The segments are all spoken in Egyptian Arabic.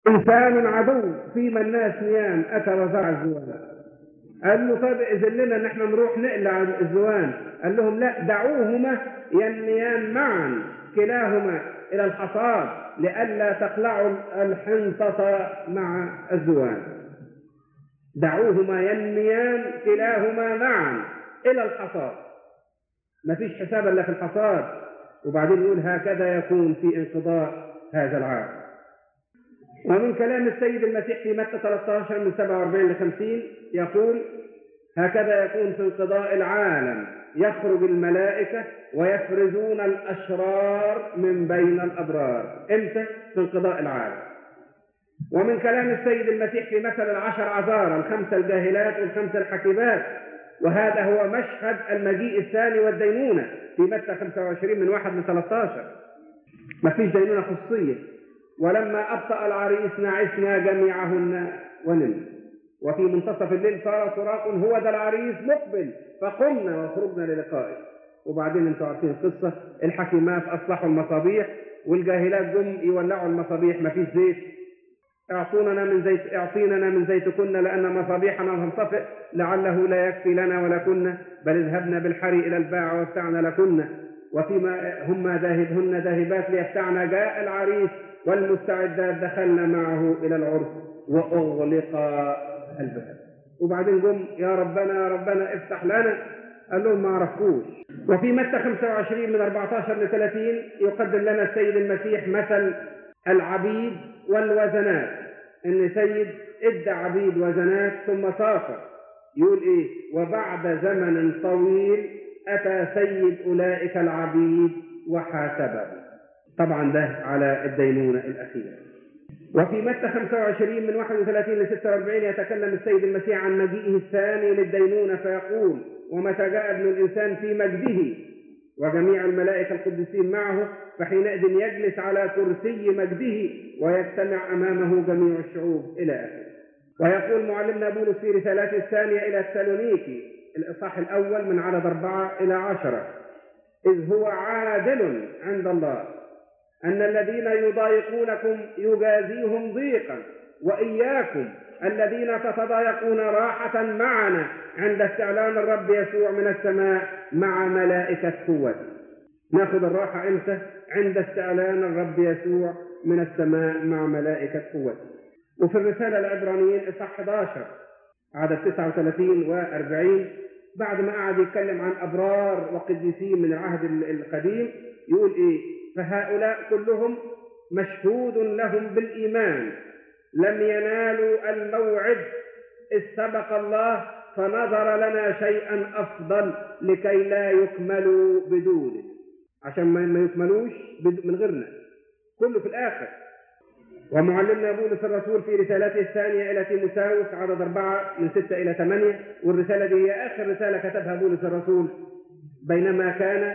إنسان عدو فيما الناس نيام أتى وزرع الزوان قال له طيب إذن لنا إن إحنا نروح نقلع الزوان قال لهم لا دعوهما ينميان معا كلاهما إلى الحصاد لئلا تقلعوا الحنطة مع الزوان دعوهما ينميان كلاهما معا إلى الحصاد ما فيش حساب إلا في الحصاد وبعدين يقول هكذا يكون في انقضاء هذا العام ومن كلام السيد المسيح في متى 13 من 47 ل 50 يقول هكذا يكون في انقضاء العالم يخرج الملائكة ويفرزون الأشرار من بين الأبرار إمتى؟ في انقضاء العالم ومن كلام السيد المسيح في مثل العشر عذارى الخمسة الجاهلات والخمسة الحكيمات وهذا هو مشهد المجيء الثاني والدينونة في متى 25 من 1 ل 13 ما فيش دينونة خصوصية ولما أبطأ العريس نعسنا جميعهن ونمنا وفي منتصف الليل صار صراخ هو ذا العريس مقبل فقمنا وخرجنا للقائه وبعدين انتوا عارفين القصة الحكيمات أصلحوا المصابيح والجاهلات جم يولعوا المصابيح ما فيش زيت اعطوننا من زيت اعطيننا من زيتكن لان مصابيحنا تنطفئ لعله لا يكفي لنا ولكن بل اذهبنا بالحري الى الباع وابتعنا لكن وفيما هما ذاهبهن ذاهبات ليبتعنا جاء العريس والمستعدات دخلنا معه الى العرس واغلق الباب وبعدين جم يا ربنا يا ربنا افتح لنا قال لهم ما عرفوش وفي متى 25 من 14 ل 30 يقدم لنا السيد المسيح مثل العبيد والوزنات ان سيد ادى عبيد وزنات ثم سافر يقول ايه وبعد زمن طويل اتى سيد اولئك العبيد وحاسبهم طبعا ده على الدينونة الأخيرة وفي متى 25 من 31 ل 46 يتكلم السيد المسيح عن مجيئه الثاني للدينونة فيقول ومتى جاء ابن الإنسان في مجده وجميع الملائكة القديسين معه فحينئذ يجلس على كرسي مجده ويجتمع أمامه جميع الشعوب إلى آخره ويقول معلمنا بولس في رسالته الثانية إلى التسالونيكي الإصحاح الأول من عدد أربعة إلى عشرة إذ هو عادل عند الله أن الذين يضايقونكم يجازيهم ضيقا وإياكم الذين تتضايقون راحة معنا عند استعلان الرب يسوع من السماء مع ملائكة قوته ناخذ الراحة امتى؟ عند استعلان الرب يسوع من السماء مع ملائكة قوته وفي الرسالة العبرانيين إصحاح 11 عدد 39 و40 بعد ما قعد يتكلم عن أبرار وقديسين من العهد القديم يقول إيه؟ فهؤلاء كلهم مشهود لهم بالإيمان لم ينالوا الموعد إذ سبق الله فنظر لنا شيئا أفضل لكي لا يكملوا بدونه عشان ما يكملوش من غيرنا كله في الآخر ومعلمنا بولس الرسول في رسالته الثانية إلى تيموساوس عدد أربعة من ستة إلى ثمانية والرسالة دي هي آخر رسالة كتبها بولس الرسول بينما كان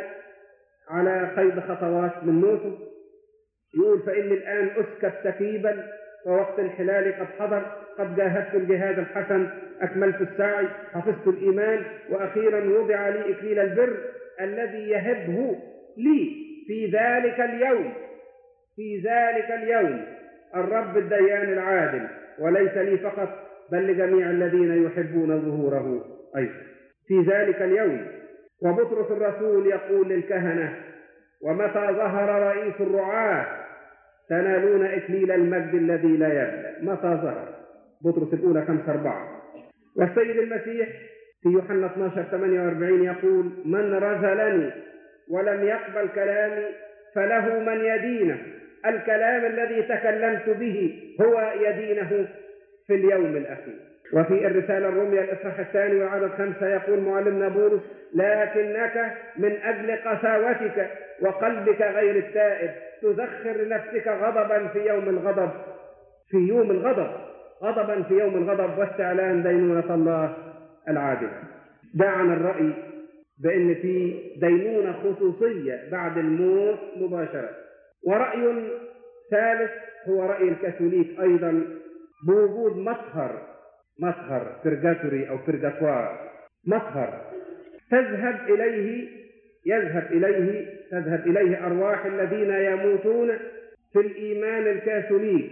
على قيد خطوات من موته يقول فإني الآن أسكب سكيبا ووقت الحلال قد حضر قد جاهدت الجهاد الحسن أكملت السعي حفظت الإيمان وأخيرا وضع لي إكليل البر الذي يهبه لي في ذلك اليوم في ذلك اليوم الرب الديان العادل وليس لي فقط بل لجميع الذين يحبون ظهوره أيضا في ذلك اليوم وبطرس الرسول يقول للكهنة ومتى ظهر رئيس الرعاة تنالون إكليل المجد الذي لا يبلى متى ظهر بطرس الأولى خمسة أربعة والسيد المسيح في يوحنا 12 48 يقول من رذلني ولم يقبل كلامي فله من يدينه الكلام الذي تكلمت به هو يدينه في اليوم الأخير وفي الرسالة الرومية الإصحاح الثاني وعدد خمسة يقول معلمنا بولس لكنك من أجل قساوتك وقلبك غير التائب تذخر لنفسك غضبا في يوم الغضب في يوم الغضب غضبا في يوم الغضب واستعلان دينونة الله العادلة ده عن الرأي بأن في دينونة خصوصية بعد الموت مباشرة ورأي ثالث هو رأي الكاثوليك أيضا بوجود مطهر مطهر فرجاتوري أو فرجاتوار مطهر تذهب إليه يذهب إليه تذهب إليه أرواح الذين يموتون في الإيمان الكاثوليكي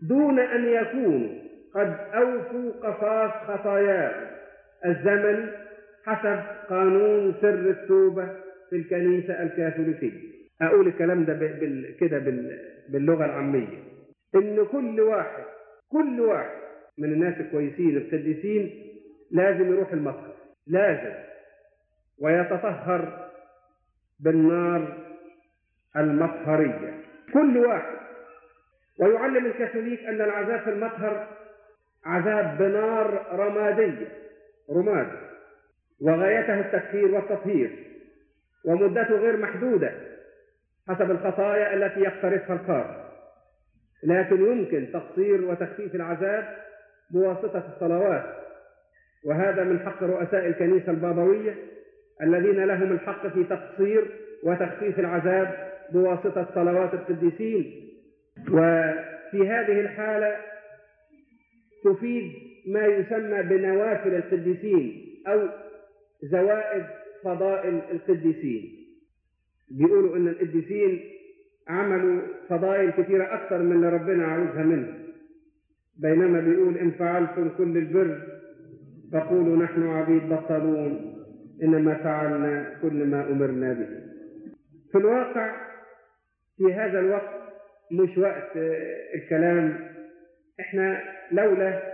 دون أن يكونوا قد أوفوا قصاص خطاياهم الزمن حسب قانون سر التوبة في الكنيسة الكاثوليكية أقول الكلام ده بال... كده بال... باللغة العامية إن كل واحد كل واحد من الناس الكويسين القديسين لازم يروح المطهر لازم ويتطهر بالنار المطهرية كل واحد ويعلم الكاثوليك أن العذاب في المطهر عذاب بنار رمادية رماد وغايته التكفير والتطهير ومدته غير محدودة حسب الخطايا التي يقترفها القارئ لكن يمكن تقصير وتخفيف العذاب بواسطة الصلوات وهذا من حق رؤساء الكنيسة البابوية الذين لهم الحق في تقصير وتخفيف العذاب بواسطة صلوات القديسين وفي هذه الحالة تفيد ما يسمى بنوافل القديسين أو زوائد فضائل القديسين بيقولوا ان القديسين عملوا فضائل كثيرة أكثر من اللي ربنا عاوزها منهم بينما بيقول إن فعلتم كل البر فقولوا نحن عبيد بطلون إنما فعلنا كل ما أمرنا به في الواقع في هذا الوقت مش وقت الكلام احنا لولا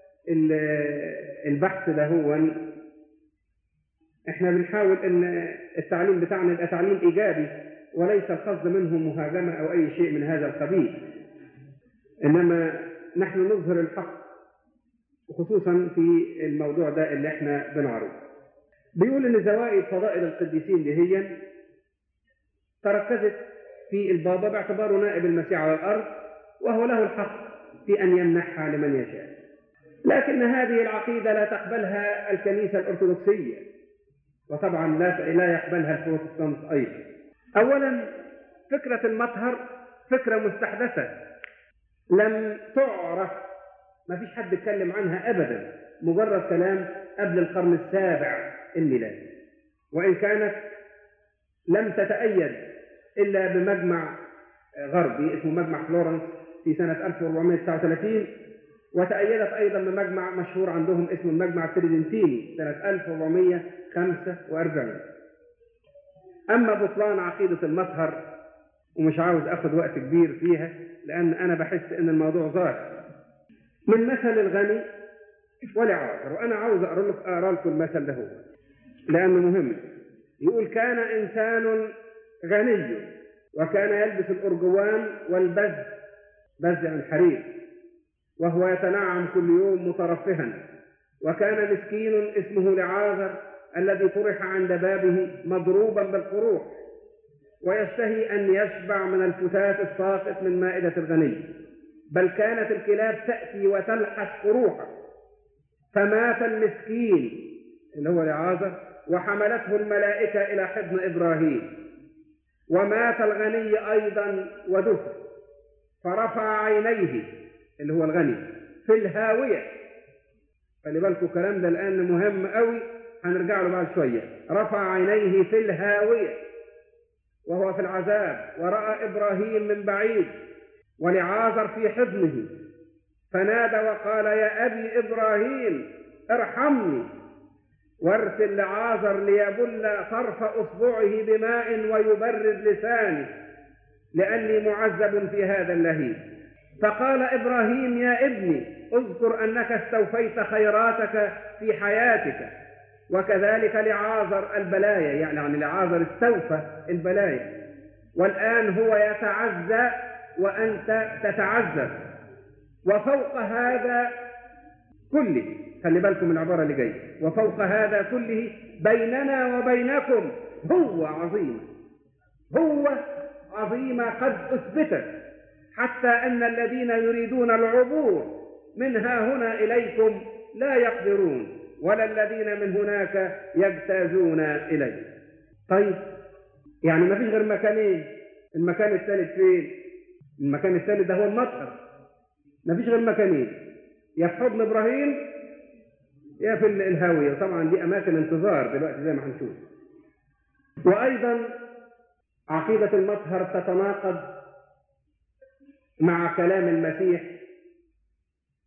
البحث ده هو احنا بنحاول ان التعليم بتاعنا يبقى تعليم ايجابي وليس القصد منه مهاجمه او اي شيء من هذا القبيل انما نحن نظهر الحق خصوصا في الموضوع ده اللي احنا بنعرضه بيقول ان زوائد فضائل القديسين دهيا تركزت في البابا باعتباره نائب المسيح على الارض وهو له الحق في ان يمنحها لمن يشاء لكن هذه العقيده لا تقبلها الكنيسه الارثوذكسيه وطبعا لا لا يقبلها البروتستانت ايضا اولا فكره المطهر فكره مستحدثه لم تعرف ما فيش حد اتكلم عنها ابدا مجرد كلام قبل القرن السابع الميلادي وان كانت لم تتأيد الا بمجمع غربي اسمه مجمع فلورنس في سنة 1439 وتأيدت أيضا بمجمع مشهور عندهم اسمه المجمع التريدنتيني سنة 1445 أما بطلان عقيدة المطهر ومش عاوز أخذ وقت كبير فيها لأن أنا بحس إن الموضوع ظاهر من مثل الغني والعاقر وأنا عاوز أقرأ لكم أقرأ لكم المثل ده هو لأنه مهم يقول كان إنسان غني وكان يلبس الأرجوان والبز بز عن حرير وهو يتنعم كل يوم مترفها وكان مسكين اسمه لعاذر الذي طرح عند بابه مضروبا بالقروح ويشتهي أن يشبع من الفتات الساقط من مائدة الغني بل كانت الكلاب تأتي وتلحس قروحه فمات المسكين اللي هو لعازر وحملته الملائكة إلى حضن إبراهيم ومات الغني أيضا ودفن فرفع عينيه اللي هو الغني في الهاوية خلي بالكم الكلام ده الآن مهم قوي هنرجع له بعد شوية رفع عينيه في الهاوية وهو في العذاب ورأى إبراهيم من بعيد ولعازر في حضنه فنادى وقال يا أبي إبراهيم ارحمني وارسل لعازر ليبل طرف أصبعه بماء ويبرد لساني لأني معذب في هذا اللهيب فقال إبراهيم يا ابني اذكر أنك استوفيت خيراتك في حياتك وكذلك لعازر البلايا يعني لعازر استوفى البلايا والآن هو يتعزى وأنت تتعذب وفوق هذا كله خلي بالكم من العبارة اللي جاية وفوق هذا كله بيننا وبينكم هو عظيم هو عظيمة قد أثبتت حتى أن الذين يريدون العبور من ها هنا إليكم لا يقدرون ولا الذين من هناك يجتازون إليه طيب يعني ما فيش غير مكانين المكان الثالث فين المكان الثالث ده هو المطهر ما فيش غير مكانين يا في حضن إبراهيم يا في الهاوية طبعا دي أماكن انتظار دلوقتي زي ما هنشوف وأيضا عقيدة المطهر تتناقض مع كلام المسيح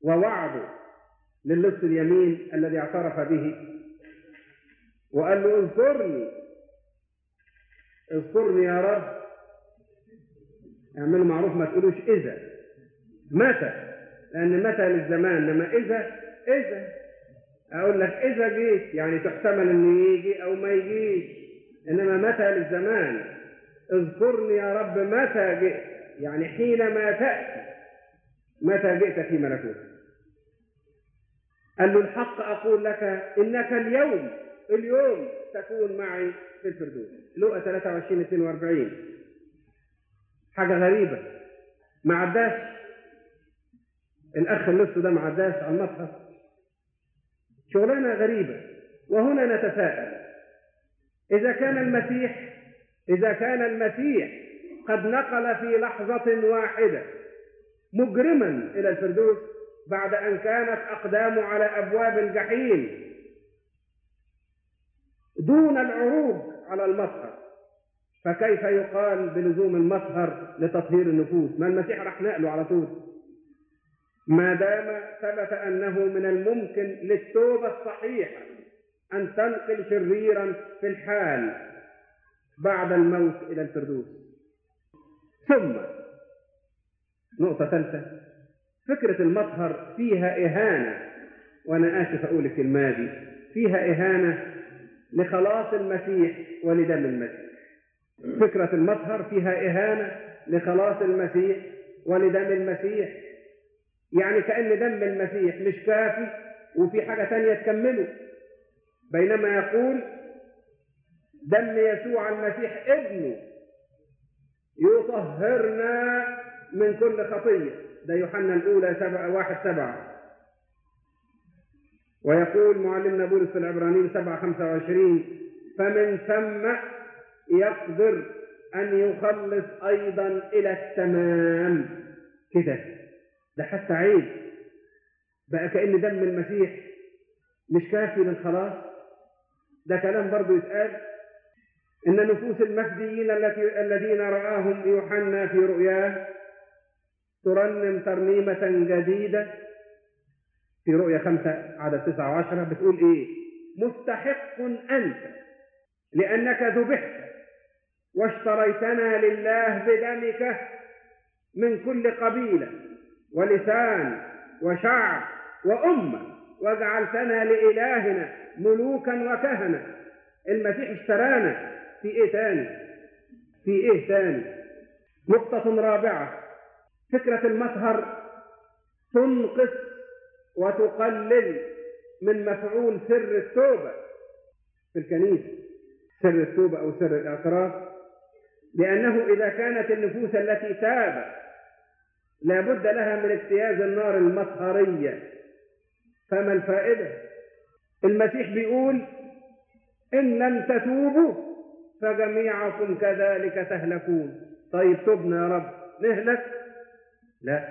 ووعده للص اليمين الذي اعترف به وقال له اذكرني اذكرني يا رب اعملوا معروف ما تقولوش اذا متى لان متى للزمان انما اذا اذا اقول لك اذا جيت يعني تحتمل انه يجي او ما يجيش انما متى للزمان اذكرني يا رب متى جئت يعني حينما تاتي متى جئت في ملكوتك قال له الحق اقول لك انك اليوم اليوم تكون معي في الفردوس لقى 23 42 حاجه غريبه ما عداش الاخ اللص ده ما عداش على المصحف شغلانه غريبه وهنا نتساءل اذا كان المسيح اذا كان المسيح قد نقل في لحظه واحده مجرما الى الفردوس بعد ان كانت اقدامه على ابواب الجحيم دون العروج على المطهر فكيف يقال بلزوم المطهر لتطهير النفوس ما المسيح راح نقله على طول ما دام ثبت انه من الممكن للتوبه الصحيحه ان تنقل شريرا في الحال بعد الموت الى الفردوس ثم نقطه ثالثه فكره المطهر فيها اهانه وانا اسف اقول الكلمه دي فيها اهانه لخلاص المسيح ولدم المسيح فكرة المطهر فيها إهانة لخلاص المسيح ولدم المسيح يعني كأن دم المسيح مش كافي وفي حاجة تانية تكمله بينما يقول دم يسوع المسيح ابنه يطهرنا من كل خطية ده يوحنا الأولى سبعة واحد سبعة ويقول معلمنا بولس في العبرانيين 7 25 فمن ثم يقدر أن يخلص أيضا إلى التمام كده ده حتى عيب بقى كأن دم المسيح مش كافي للخلاص ده كلام برضو يتقال إن نفوس المفديين التي الذين رآهم يوحنا في رؤياه ترنم ترنيمة جديدة في رؤية خمسة عدد تسعة وعشرة بتقول إيه مستحق أنت لأنك ذبحت واشتريتنا لله بدمك من كل قبيلة ولسان وشعب وأمة وجعلتنا لإلهنا ملوكا وكهنة المسيح اشترانا في إيه تاني في إيه تاني نقطة رابعة فكرة المطهر تنقص وتقلل من مفعول سر التوبة في الكنيسة سر التوبة أو سر الاعتراف لأنه إذا كانت النفوس التي تابت لابد لها من اجتياز النار المطهرية فما الفائدة المسيح بيقول إن لم تتوبوا فجميعكم كذلك تهلكون طيب تبنا يا رب نهلك لا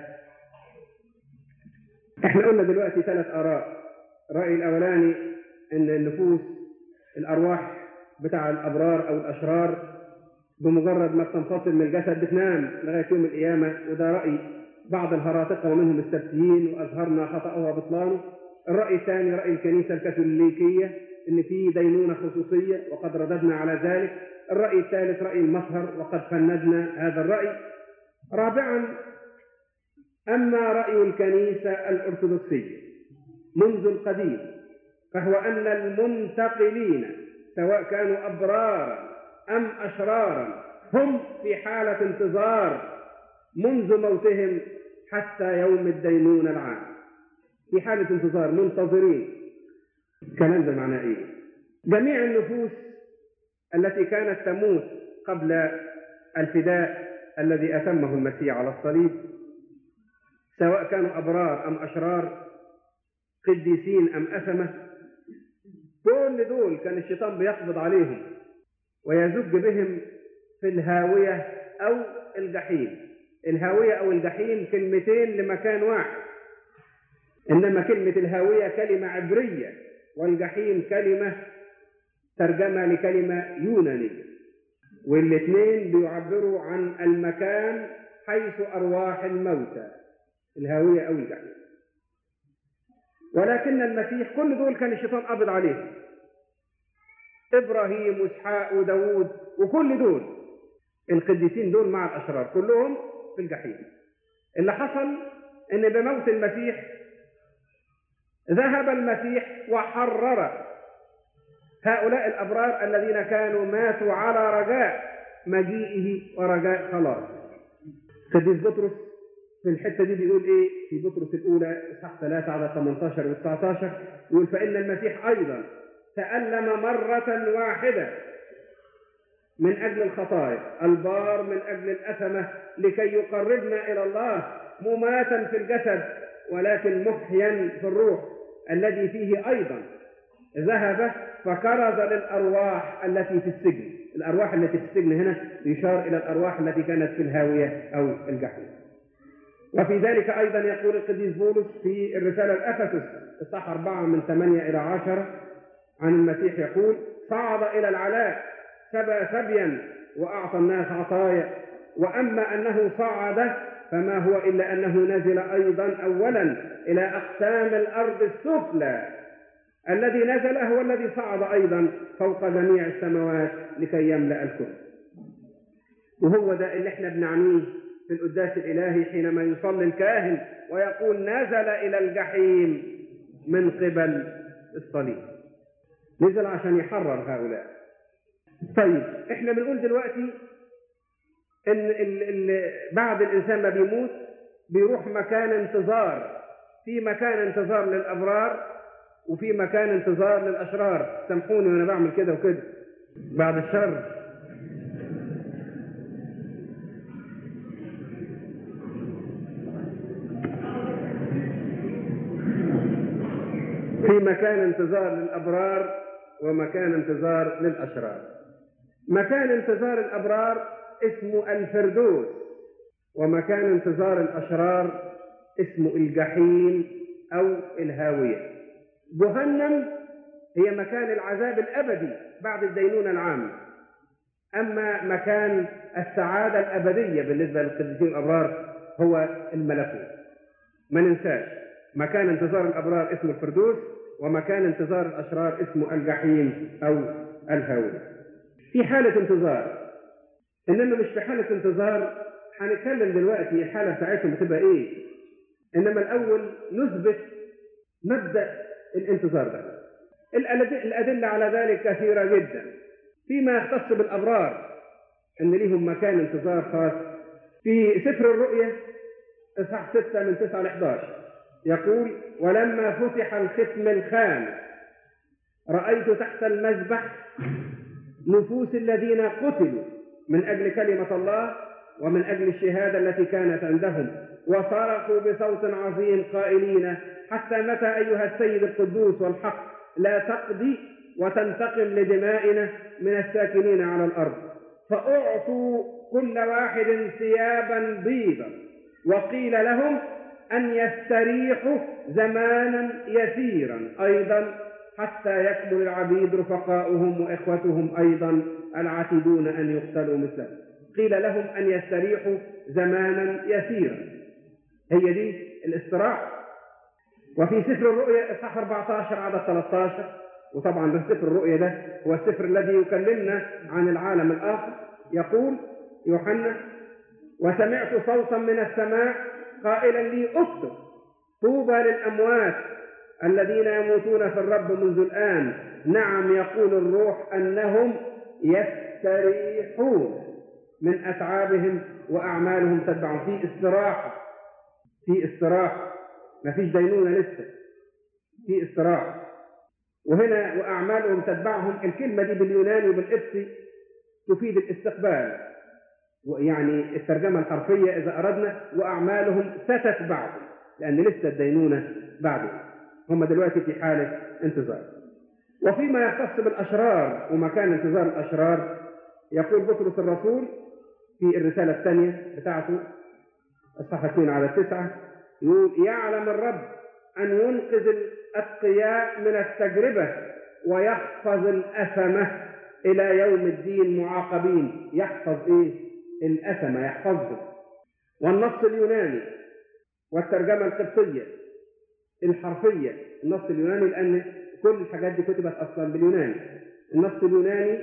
احنا قلنا دلوقتي ثلاث آراء الرأي الأولاني إن النفوس الأرواح بتاع الأبرار أو الأشرار بمجرد ما بتنفصل من الجسد بتنام لغاية يوم القيامة وده رأي بعض الهراطقة ومنهم السبتيين وأظهرنا خطأه وبطلانه الرأي الثاني رأي الكنيسة الكاثوليكية إن في دينونة خصوصية وقد رددنا على ذلك الرأي الثالث رأي المطهر وقد فندنا هذا الرأي رابعا أما رأي الكنيسة الأرثوذكسية منذ القديم فهو أن المنتقلين سواء كانوا أبرارا أم أشرارا هم في حالة انتظار منذ موتهم حتى يوم الدينون العام في حالة انتظار منتظرين الكلام ده معناه ايه جميع النفوس التي كانت تموت قبل الفداء الذي أتمه المسيح على الصليب سواء كانوا أبرار أم أشرار قديسين أم أثمة كل دول كان الشيطان بيقبض عليهم ويزج بهم في الهاوية أو الجحيم الهاوية أو الجحيم كلمتين لمكان واحد إنما كلمة الهاوية كلمة عبرية والجحيم كلمة ترجمة لكلمة يونانية والاثنين بيعبروا عن المكان حيث أرواح الموتى الهاوية أو الجحيم ولكن المسيح كل دول كان الشيطان قابض عليه إبراهيم وإسحاق وداود وكل دول القديسين دول مع الأشرار كلهم في الجحيم اللي حصل إن بموت المسيح ذهب المسيح وحرر هؤلاء الأبرار الذين كانوا ماتوا على رجاء مجيئه ورجاء خلاص قديس بطرس في الحتة دي بيقول إيه في بطرس الأولى إصحاح 3 على 18 و 19 يقول فإن المسيح أيضا تألم مرة واحدة من أجل الخطايا البار من أجل الأثمة لكي يقربنا إلى الله مماتا في الجسد ولكن محيا في الروح الذي فيه أيضا ذهب فكرز للأرواح التي في السجن الأرواح التي في السجن هنا يشار إلى الأرواح التي كانت في الهاوية أو الجحيم وفي ذلك أيضا يقول القديس بولس في الرسالة الأفسس إصحاح 4 من 8 إلى 10 عن المسيح يقول صعد إلى العلاء سبى سبيا وأعطى الناس عطايا وأما أنه صعد فما هو إلا أنه نزل أيضا أولا إلى أقسام الأرض السفلى الذي نزل هو الذي صعد أيضا فوق جميع السماوات لكي يملأ الكل وهو ده اللي احنا بنعنيه في القداس الإلهي حينما يصلي الكاهن ويقول نزل إلى الجحيم من قبل الصليب نزل عشان يحرر هؤلاء طيب احنا بنقول دلوقتي ان ال ال بعد الانسان ما بيموت بيروح مكان انتظار في مكان انتظار للابرار وفي مكان انتظار للاشرار سامحوني وانا بعمل كده وكده بعد الشر في مكان انتظار للابرار ومكان انتظار للاشرار مكان انتظار الابرار اسمه الفردوس ومكان انتظار الاشرار اسمه الجحيم او الهاويه جهنم هي مكان العذاب الابدي بعد الدينونه العامه اما مكان السعاده الابديه بالنسبه للقديسين الابرار هو الملكوت ما ننساش مكان انتظار الابرار اسمه الفردوس ومكان انتظار الاشرار اسمه الجحيم او الهاويه في حاله انتظار انما مش في حاله انتظار هنتكلم دلوقتي الحاله بتاعتهم بتبقى ايه انما الاول نثبت مبدا الانتظار ده الادله على ذلك كثيره جدا فيما يختص بالابرار ان ليهم مكان انتظار خاص في سفر الرؤيا اصحاح 6 من 9 ل 11 يقول ولما فتح الختم الخامس رايت تحت المذبح نفوس الذين قتلوا من أجل كلمة الله ومن أجل الشهادة التي كانت عندهم وصرخوا بصوت عظيم قائلين حتى متى أيها السيد القدوس والحق لا تقضي وتنتقم لدمائنا من الساكنين على الأرض فأعطوا كل واحد ثيابا بيضا وقيل لهم أن يستريحوا زمانا يسيرا أيضا حتى يكمل العبيد رفقاؤهم وإخوتهم أيضا العاتدون أن يقتلوا مثلهم قيل لهم أن يستريحوا زمانا يسيرا هي دي الاستراحة وفي سفر الرؤيا إصحاح 14 عدد 13 وطبعا ده سفر الرؤيا ده هو السفر الذي يكلمنا عن العالم الآخر يقول يوحنا وسمعت صوتا من السماء قائلا لي اكتب طوبى للأموات الذين يموتون في الرب منذ الآن نعم يقول الروح أنهم يستريحون من أتعابهم وأعمالهم تتبعهم في استراحة في استراحة ما فيش دينونة لسه في استراحة وهنا وأعمالهم تتبعهم الكلمة دي باليوناني وبالإبسي تفيد الاستقبال يعني الترجمة الحرفية إذا أردنا وأعمالهم ستتبعهم لأن لسه الدينونة بعده هم دلوقتي في حالة انتظار وفيما يختص بالأشرار ومكان انتظار الأشرار يقول بطرس الرسول في الرسالة الثانية بتاعته الصفحة 2 على التسعة يقول يعلم الرب أن ينقذ الأتقياء من التجربة ويحفظ الأثمة إلى يوم الدين معاقبين يحفظ إيه؟ الأثمة يحفظهم والنص اليوناني والترجمة القبطية الحرفية النص اليوناني لأن كل الحاجات دي كتبت أصلا باليوناني النص اليوناني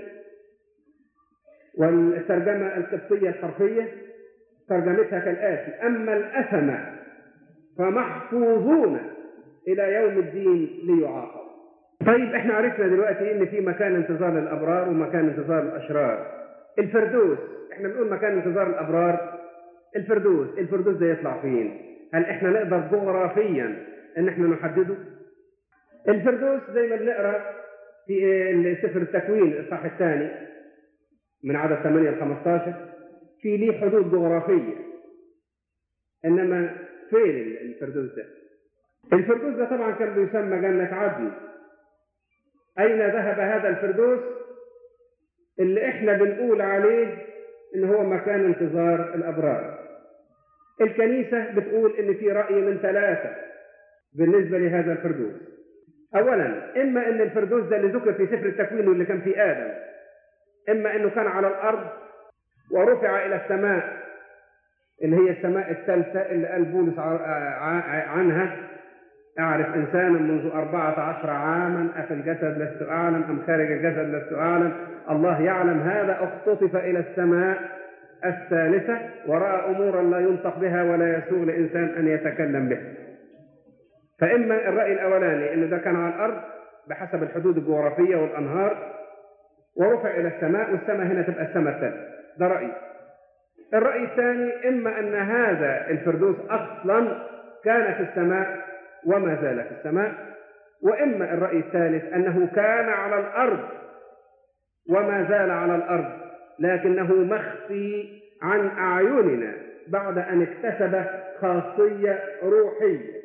والترجمة القبطية الحرفية ترجمتها كالآتي أما الأثمة فمحفوظون إلى يوم الدين ليعاقبوا طيب احنا عرفنا دلوقتي ان في مكان انتظار للابرار ومكان انتظار للاشرار الفردوس احنا بنقول مكان انتظار الابرار الفردوس الفردوس ده يطلع فين هل احنا نقدر جغرافيا ان احنا نحدده الفردوس زي ما بنقرا في سفر التكوين الاصحاح الثاني من عدد 8 ل 15 في ليه حدود جغرافيه انما فين الفردوس ده الفردوس ده طبعا كان بيسمى جنه عدن أين ذهب هذا الفردوس اللي إحنا بنقول عليه إن هو مكان انتظار الأبرار الكنيسة بتقول إن في رأي من ثلاثة بالنسبة لهذا الفردوس أولا إما إن الفردوس ده اللي ذكر في سفر التكوين واللي كان في آدم إما إنه كان على الأرض ورفع إلى السماء اللي هي السماء الثالثة اللي قال بولس عنها أعرف إنسانا منذ أربعة عشر عاما أفي الجسد لست أعلم أم خارج الجسد لست أعلم الله يعلم هذا اختطف إلى السماء الثالثة ورأى أمورا لا ينطق بها ولا يسوغ لإنسان أن يتكلم بها فإما الرأي الأولاني أن ده كان على الأرض بحسب الحدود الجغرافية والأنهار ورفع إلى السماء والسماء هنا تبقى السماء الثالثة ده رأي الرأي الثاني إما أن هذا الفردوس أصلا كان في السماء وما زال في السماء وإما الرأي الثالث أنه كان على الأرض وما زال على الأرض لكنه مخفي عن أعيننا بعد أن اكتسب خاصية روحية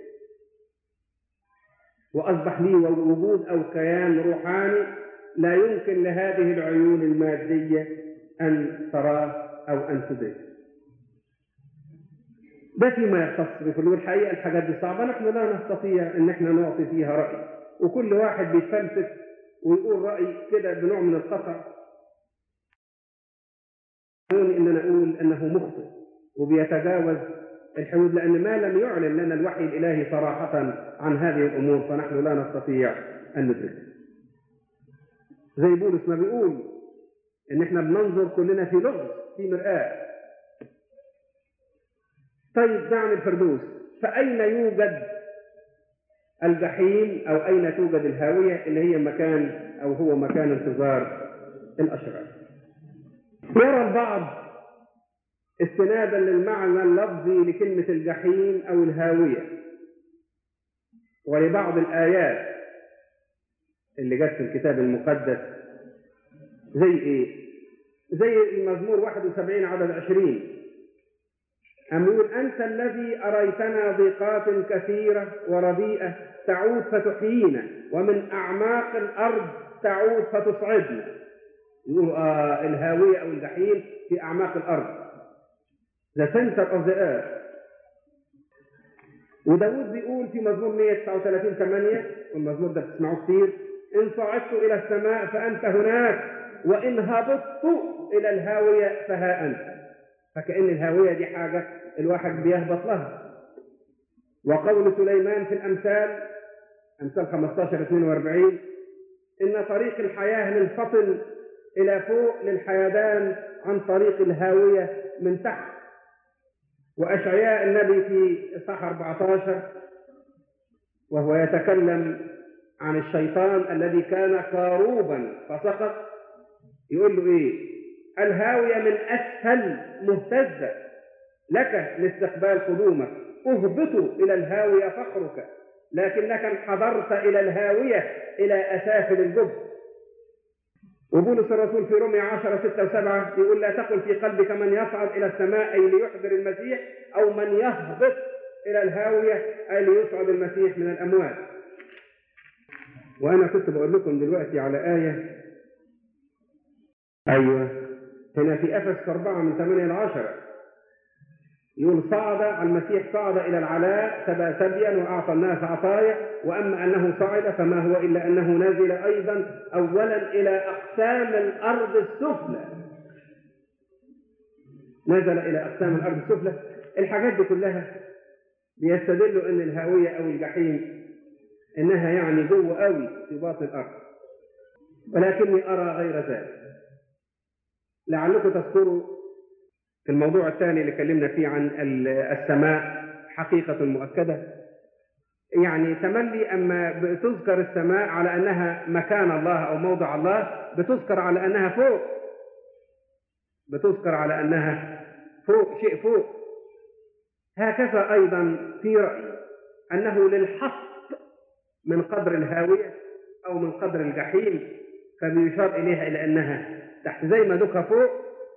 وأصبح لي وجود أو كيان روحاني لا يمكن لهذه العيون المادية أن تراه أو أن تدركه ده فيما يختص بكل والحقيقة الحاجات دي صعبة نحن لا نستطيع ان احنا نعطي فيها رأي وكل واحد بيتفلسف ويقول رأي كده بنوع من الخطأ ان انا اقول انه مخطئ وبيتجاوز الحدود لان ما لم يعلن لنا الوحي الالهي صراحة عن هذه الامور فنحن لا نستطيع ان ندركها زي بولس ما بيقول ان احنا بننظر كلنا في لغز في مرآة طيب دعم الفردوس فأين يوجد الجحيم أو أين توجد الهاوية اللي هي مكان أو هو مكان انتظار الأشرار يرى البعض استنادا للمعنى اللفظي لكلمة الجحيم أو الهاوية ولبعض الآيات اللي جت في الكتاب المقدس زي إيه؟ زي المزمور 71 عدد 20 أم يقول أنت الذي أريتنا ضيقات كثيرة ورديئة تعود فتحيينا ومن أعماق الأرض تعود فتصعدنا يقول آه الهاوية أو الجحيم في أعماق الأرض the center of the earth وداود بيقول في مزمور 139 8 والمزمور ده بتسمعوه كتير إن صعدت إلى السماء فأنت هناك وإن هبطت إلى الهاوية فها أنت فكأن الهاوية دي حاجة الواحد بيهبط لها وقول سليمان في الأمثال أمثال 15 42 إن طريق الحياة للفطن إلى فوق للحيدان عن طريق الهاوية من تحت وأشعياء النبي في إصحاح 14 وهو يتكلم عن الشيطان الذي كان كاروبا فسقط يقول له إيه الهاوية من أسفل مهتزة لك لاستقبال قدومك اهبطوا إلى الهاوية فخرك لكنك انحدرت إلى الهاوية إلى أسافل الجب وبولس الرسول في رومية 10 6 و7 يقول لا تقل في قلبك من يصعد إلى السماء أي ليحضر المسيح أو من يهبط إلى الهاوية أي ليصعد المسيح من الأموات وأنا كنت بقول لكم دلوقتي على آية أيوه هنا في أفس 4 من 8 ل 10 يقول صعد المسيح صعد إلى العلاء سبى سبيا وأعطى الناس عطايا وأما أنه صعد فما هو إلا أنه نزل أيضا أولا إلى أقسام الأرض السفلى نزل إلى أقسام الأرض السفلى الحاجات دي كلها بيستدلوا أن الهاوية أو الجحيم إنها يعني جوه قوي في باطن الأرض ولكني أرى غير ذلك لعلكم تذكروا في الموضوع الثاني اللي اتكلمنا فيه عن السماء حقيقة مؤكدة يعني تملي أما بتذكر السماء على أنها مكان الله أو موضع الله بتذكر على أنها فوق بتذكر على أنها فوق شيء فوق هكذا أيضا في رأيي أنه للحط من قدر الهاوية أو من قدر الجحيم فبيشار إليها إلى أنها تحت زي ما دوكها فوق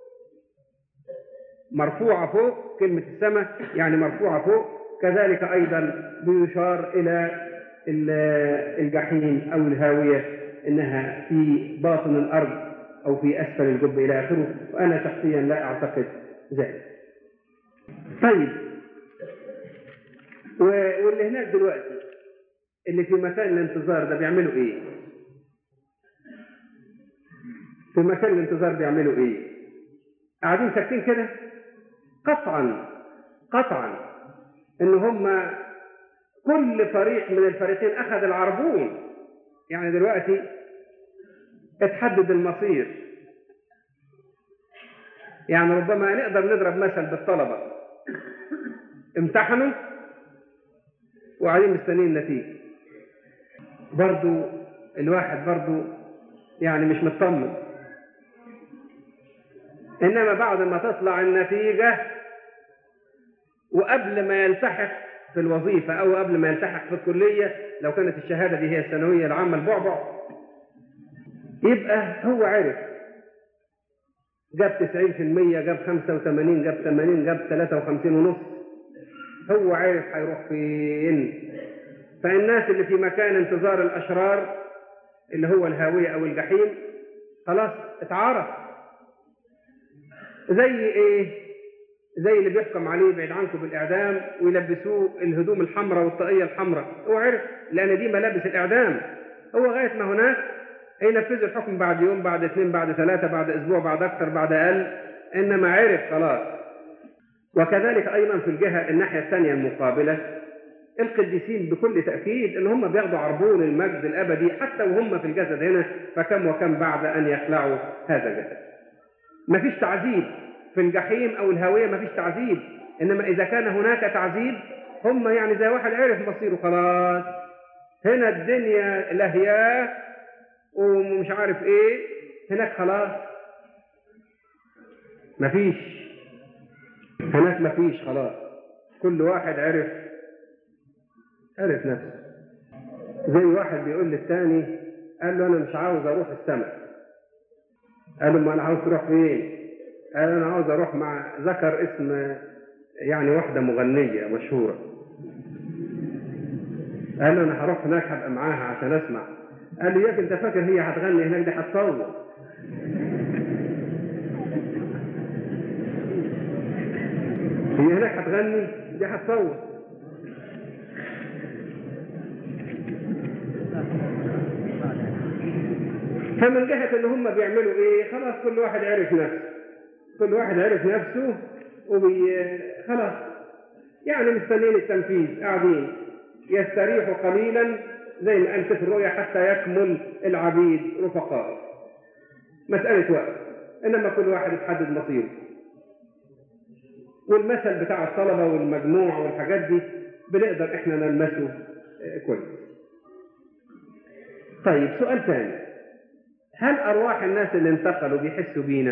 مرفوعة فوق كلمة السماء يعني مرفوعة فوق كذلك أيضا بيشار إلى الجحيم أو الهاوية إنها في باطن الأرض أو في أسفل الجب إلى آخره وأنا شخصيا لا أعتقد ذلك طيب واللي هناك دلوقتي اللي في مكان الانتظار ده بيعملوا ايه في مكان الانتظار بيعملوا ايه قاعدين ساكتين كده قطعا قطعا ان هم كل فريق من الفريقين اخذ العربون يعني دلوقتي اتحدد المصير يعني ربما نقدر نضرب مثل بالطلبه امتحنوا وقاعدين مستنيين النتيجه برضو الواحد برضو يعني مش مطمن انما بعد ما تطلع النتيجة وقبل ما يلتحق في الوظيفة او قبل ما يلتحق في الكلية لو كانت الشهادة دي هي الثانوية العامة البعبع يبقى هو عرف جاب 90% جاب 85 جاب 80 جاب 53 ونص هو عارف هيروح فين فالناس اللي في مكان انتظار الأشرار اللي هو الهاوية أو الجحيم خلاص اتعارف زي ايه زي اللي بيحكم عليه بعيد عنكم بالإعدام ويلبسوه الهدوم الحمراء والطاقية الحمراء هو عرف لأن دي ملابس الإعدام هو لغاية ما هناك هينفذوا الحكم بعد يوم بعد اثنين بعد ثلاثة بعد أسبوع بعد أكثر بعد أقل إنما عرف خلاص وكذلك أيضا في الجهة الناحية الثانية المقابلة القديسين بكل تأكيد إن هم بياخدوا عربون المجد الأبدي حتى وهم في الجسد هنا فكم وكم بعد أن يخلعوا هذا الجسد مفيش تعذيب في الجحيم أو الهاوية مفيش تعذيب إنما إذا كان هناك تعذيب هم يعني زي واحد عرف مصيره خلاص هنا الدنيا لهياه ومش عارف ايه هناك خلاص مفيش هناك مفيش خلاص كل واحد عرف عرف نفسه زي واحد بيقول للتاني قال له انا مش عاوز اروح السماء قال له ما انا عاوز تروح فين قال انا عاوز اروح مع ذكر اسم يعني واحدة مغنية مشهورة قال له انا هروح هناك هبقى معاها عشان اسمع قال لي ياك انت فاكر هي هتغني هناك دي هتصور هي هناك هتغني دي هتصور فمن جهة ان هم بيعملوا ايه خلاص كل واحد عرف نفسه كل واحد عرف نفسه وبي خلاص يعني مستنيين التنفيذ قاعدين يستريحوا قليلا زي ما قال في الرؤيا حتى يكمل العبيد رفقاء مسألة وقت إنما كل واحد يتحدد مصيره والمثل بتاع الطلبة والمجموع والحاجات دي بنقدر إحنا نلمسه كويس طيب سؤال ثاني هل أرواح الناس اللي انتقلوا بيحسوا بينا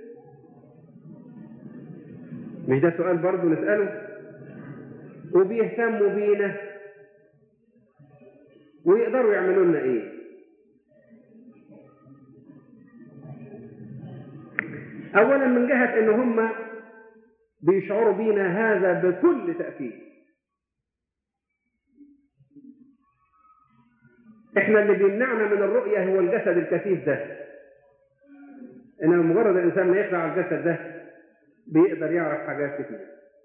مش ده سؤال برضه نسأله وبيهتموا بينا ويقدروا يعملوا لنا ايه اولا من جهة ان هم بيشعروا بينا هذا بكل تأكيد احنا اللي بيمنعنا من الرؤية هو الجسد الكثيف ده انما مجرد الانسان ما يخلع الجسد ده بيقدر يعرف حاجات كتير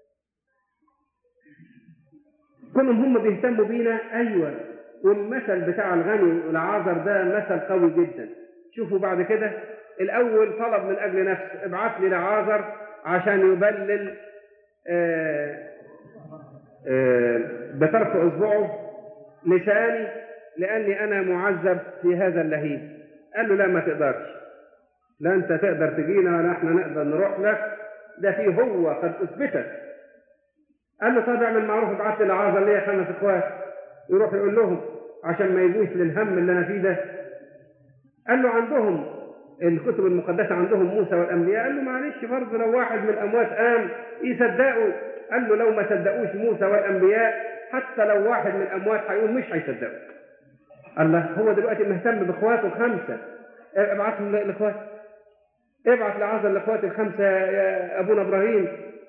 كونهم هم بيهتموا بينا ايوه والمثل بتاع الغني والعازر ده مثل قوي جدا شوفوا بعد كده الاول طلب من اجل نفسه ابعت لي لعازر عشان يبلل آآ آآ بطرف اصبعه لساني لأني أنا معذب في هذا اللهيب قال له لا ما تقدرش لا أنت تقدر تجينا ولا احنا نقدر نروح لك ده فيه هو قد أثبتت قال له طب اعمل معروف ابعت لي لعازر ليا خمس اخوات يروح يقول لهم عشان ما يجوش للهم اللي انا فيه ده قال له عندهم الكتب المقدسة عندهم موسى والأنبياء قال له معلش برضه لو واحد من الأموات قام يصدقوا قال له لو ما صدقوش موسى والأنبياء حتى لو واحد من الأموات هيقوم مش هيصدقوا الله هو دلوقتي مهتم بإخواته الخمسة ابعتهم لإخواته ابعت لعازر لإخواته الخمسة يا أبونا إبراهيم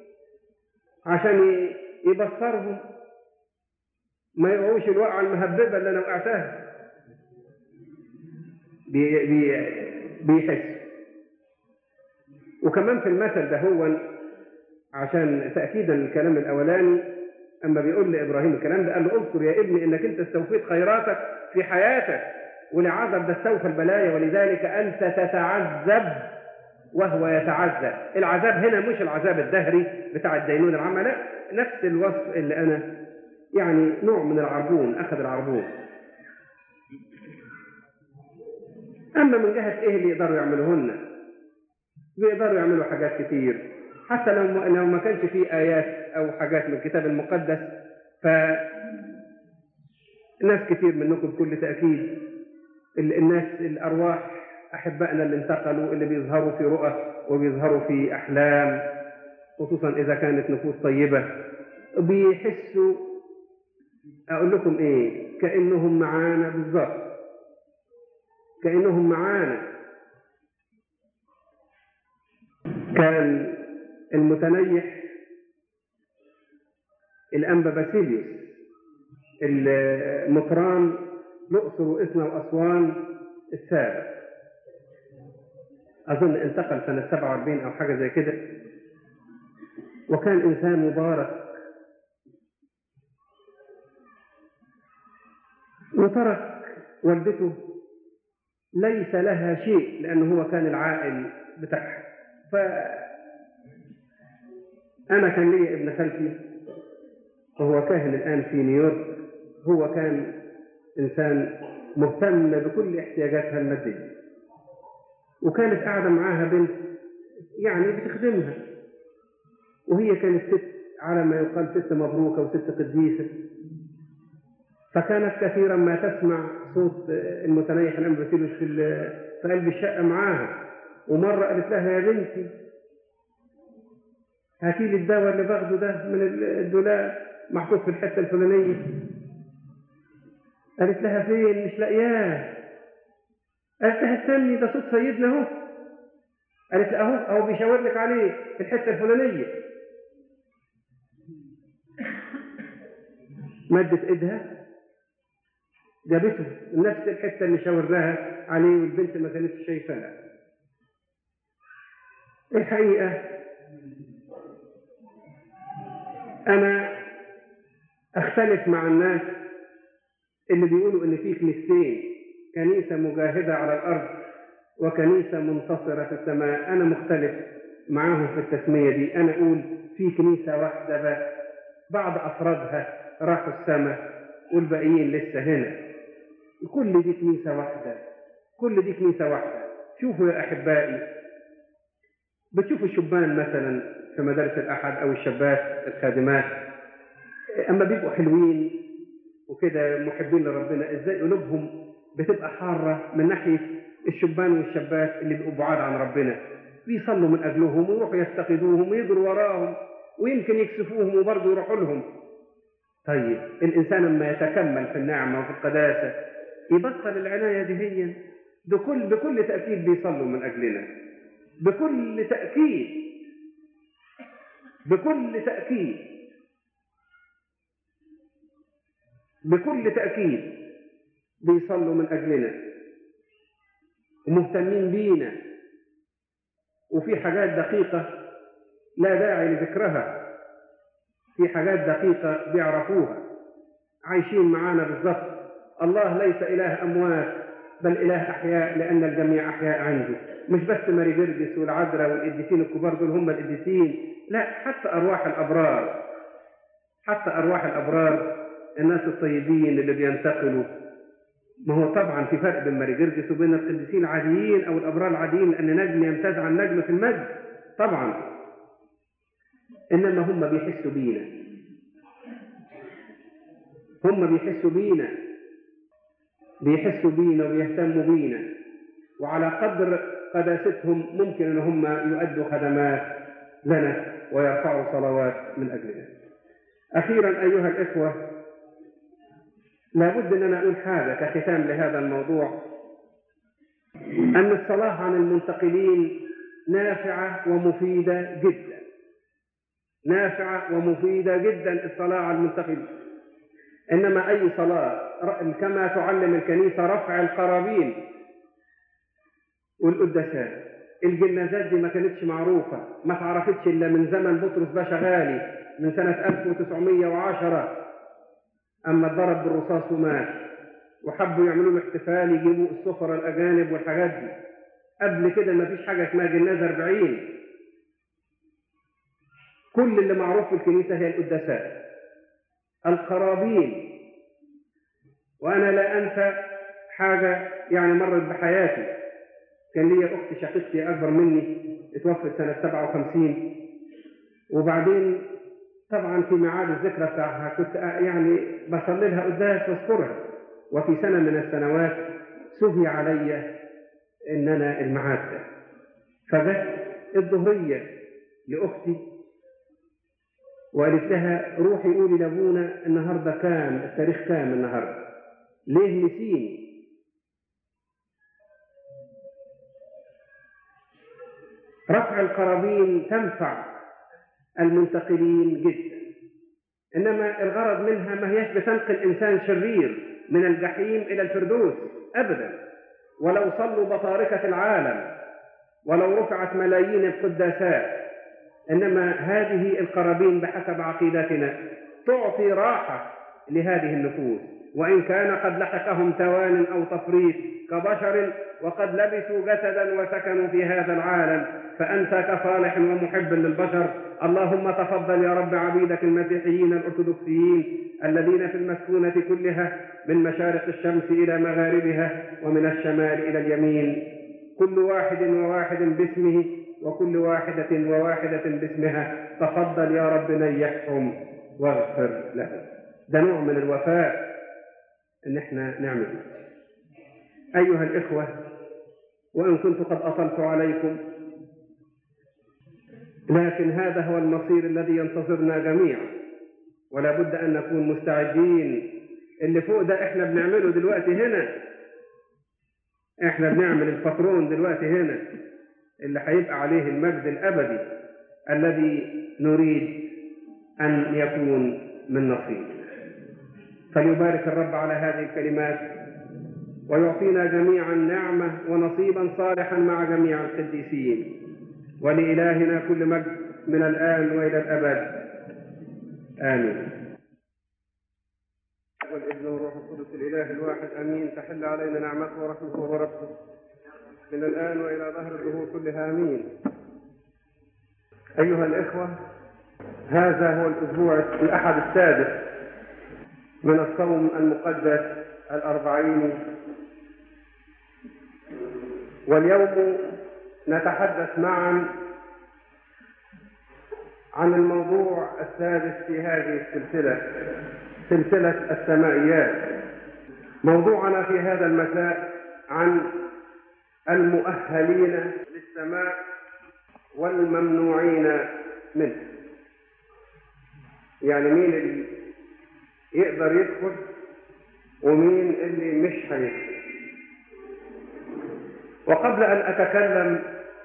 عشان يبصرهم ما يقعوش الوقعة المهببة اللي أنا وقعتها بي بي بيحس وكمان في المثل ده هو عشان تأكيدا الكلام الأولاني أما بيقول لإبراهيم الكلام ده قال له اذكر يا ابني إنك أنت استوفيت خيراتك في حياتك ولعذر ده استوفى البلايا ولذلك أنت تتعذب وهو يتعذب العذاب هنا مش العذاب الدهري بتاع الدينون العامة لا نفس الوصف اللي أنا يعني نوع من العربون أخذ العربون أما من جهة إيه اللي يقدروا يعملوهن بيقدروا يعملوا حاجات كتير حتى لو ما, لو ما كانش فيه آيات أو حاجات من الكتاب المقدس ف ناس كتير منكم بكل تأكيد الناس الأرواح أحبائنا اللي انتقلوا اللي بيظهروا في رؤى وبيظهروا في أحلام خصوصا إذا كانت نفوس طيبة بيحسوا أقول لكم إيه كأنهم معانا بالظبط كأنهم معانا كان المتنيح الأنبا باسيليوس المطران الأقصر وإسنا وأسوان السابع أظن انتقل سنة 47 أو حاجة زي كده وكان إنسان مبارك وترك والدته ليس لها شيء لأنه هو كان العائل بتاعها ف أنا كان لي ابن خالتي وهو كاهن الآن في نيويورك هو كان إنسان مهتم بكل احتياجاتها المادية وكانت قاعدة معاها بنت يعني بتخدمها وهي كانت ست على ما يقال ست مبروكة وست قديسة فكانت كثيرا ما تسمع صوت المتنيح الأنبا باسيلوس في في قلب الشقة معاها ومرة قالت لها يا بنتي هاتي لي الدواء اللي باخده ده من الدولاب محطوط في الحتة الفلانية قالت لها فين مش لاقياه قالت لها استني ده صوت سيدنا اهو قالت لها اهو اهو بيشاور لك عليه في الحتة الفلانية مدت ايدها جابته نفس الحتة اللي شاور لها عليه والبنت ما كانتش شايفاها الحقيقة أنا أختلف مع الناس اللي بيقولوا إن في كنيستين كنيسة مجاهدة على الأرض وكنيسة منتصرة في السماء أنا مختلف معاهم في التسمية دي أنا أقول في كنيسة واحدة بس بعض أفرادها راحوا السماء والباقيين لسه هنا كل دي كنيسة واحدة كل دي كنيسة واحدة شوفوا يا أحبائي بتشوفوا الشبان مثلا في مدارس الأحد أو الشابات الخادمات أما بيبقوا حلوين وكده محبين لربنا إزاي قلوبهم بتبقى حارة من ناحية الشبان والشابات اللي بيبقوا بعاد عن ربنا بيصلوا من أجلهم ويروحوا يفتقدوهم ويجروا وراهم ويمكن يكسفوهم وبرضه يروحوا لهم طيب الإنسان لما يتكمل في النعمة وفي القداسة يبطل العناية دي هي بكل بكل تأكيد بيصلوا من أجلنا بكل تأكيد بكل تأكيد بكل تأكيد بيصلوا من أجلنا ومهتمين بينا وفي حاجات دقيقة لا داعي لذكرها في حاجات دقيقة بيعرفوها عايشين معانا بالظبط الله ليس إله أموات بل إله أحياء لأن الجميع أحياء عنده مش بس ماري جرجس والعذراء والقديسين الكبار دول هم القديسين لا حتى أرواح الأبرار حتى أرواح الأبرار الناس الطيبين اللي بينتقلوا ما هو طبعا في فرق بين ماري جرجس وبين القديسين العاديين او الابرار العاديين لان نجم يمتاز عن نجم في المجد طبعا انما هم بيحسوا بينا هم بيحسوا بينا بيحسوا بينا وبيهتموا بينا وعلى قدر قداستهم ممكن ان هم يؤدوا خدمات لنا ويرفعوا صلوات من اجلنا. اخيرا ايها الاخوه لابد ان انا اقول حاجه كختام لهذا الموضوع ان الصلاه عن المنتقلين نافعه ومفيده جدا. نافعه ومفيده جدا الصلاه على المنتقلين. انما اي صلاه كما تعلم الكنيسه رفع القرابين والقداسات الجنازات دي ما كانتش معروفة ما تعرفتش إلا من زمن بطرس باشا غالي من سنة 1910 أما اتضرب بالرصاص ومات وحبوا يعملوا له احتفال يجيبوا السفراء الأجانب والحاجات دي قبل كده ما فيش حاجة اسمها جنازة 40 كل اللي معروف في الكنيسة هي القداسات القرابين وأنا لا أنسى حاجة يعني مرت بحياتي كان ليا اخت شقيقتي اكبر مني اتوفت سنه 57 وبعدين طبعا في ميعاد الذكرى بتاعها كنت يعني بصلي لها قداس واذكرها وفي سنه من السنوات سهي علي ان انا الميعاد ده فجت الظهريه لاختي وقالت لها روحي قولي لابونا النهارده كام التاريخ كام النهارده ليه نسيني رفع القرابين تنفع المنتقلين جدا انما الغرض منها ما هيش بتنقل انسان شرير من الجحيم الى الفردوس ابدا ولو صلوا بطاركه العالم ولو رفعت ملايين القداسات انما هذه القرابين بحسب عقيدتنا تعطي راحه لهذه النفوس وان كان قد لحقهم توان او تفريط كبشر وقد لبسوا جسدا وسكنوا في هذا العالم فأنت كصالح ومحب للبشر اللهم تفضل يا رب عبيدك المسيحيين الأرثوذكسيين الذين في المسكونة كلها من مشارق الشمس إلى مغاربها ومن الشمال إلى اليمين كل واحد وواحد باسمه وكل واحدة وواحدة باسمها تفضل يا رب نيحهم واغفر لهم ده نوع من الوفاء ان احنا نعمل ايها الاخوه وان كنت قد اطلت عليكم لكن هذا هو المصير الذي ينتظرنا جميعا ولا بد ان نكون مستعدين اللي فوق ده احنا بنعمله دلوقتي هنا احنا بنعمل الباترون دلوقتي هنا اللي هيبقى عليه المجد الابدي الذي نريد ان يكون من نصيبنا فليبارك الرب على هذه الكلمات ويعطينا جميعا نعمه ونصيبا صالحا مع جميع القديسين ولإلهنا كل مجد من الآن وإلى الأبد آمين والابن والروح القدس الإله الواحد آمين تحل علينا نعمته ورحمته وبركته من الآن وإلى ظهر الدهور كلها آمين أيها الإخوة هذا هو الأسبوع الأحد السادس من الصوم المقدس الأربعين واليوم نتحدث معا عن الموضوع الثالث في هذه السلسلة سلسلة السمائيات موضوعنا في هذا المساء عن المؤهلين للسماء والممنوعين منه يعني مين اللي يقدر يدخل ومين اللي مش هيدخل وقبل ان اتكلم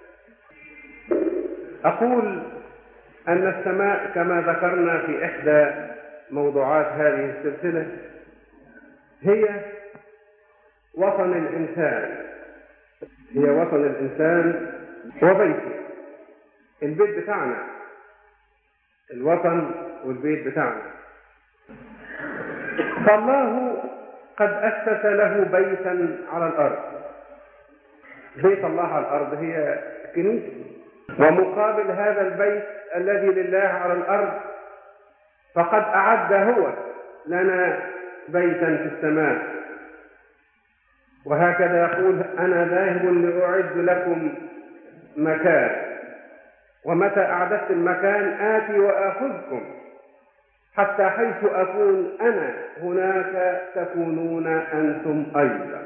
اقول ان السماء كما ذكرنا في احدى موضوعات هذه السلسله هي وطن الانسان هي وطن الانسان وبيته البيت بتاعنا الوطن والبيت بتاعنا فالله قد اسس له بيتا على الارض بيت الله على الارض هي كنيسه ومقابل هذا البيت الذي لله على الارض فقد اعد هو لنا بيتا في السماء وهكذا يقول أنا ذاهب لأعد لكم مكان ومتى أعددت المكان آتي وآخذكم حتى حيث أكون أنا هناك تكونون أنتم أيضا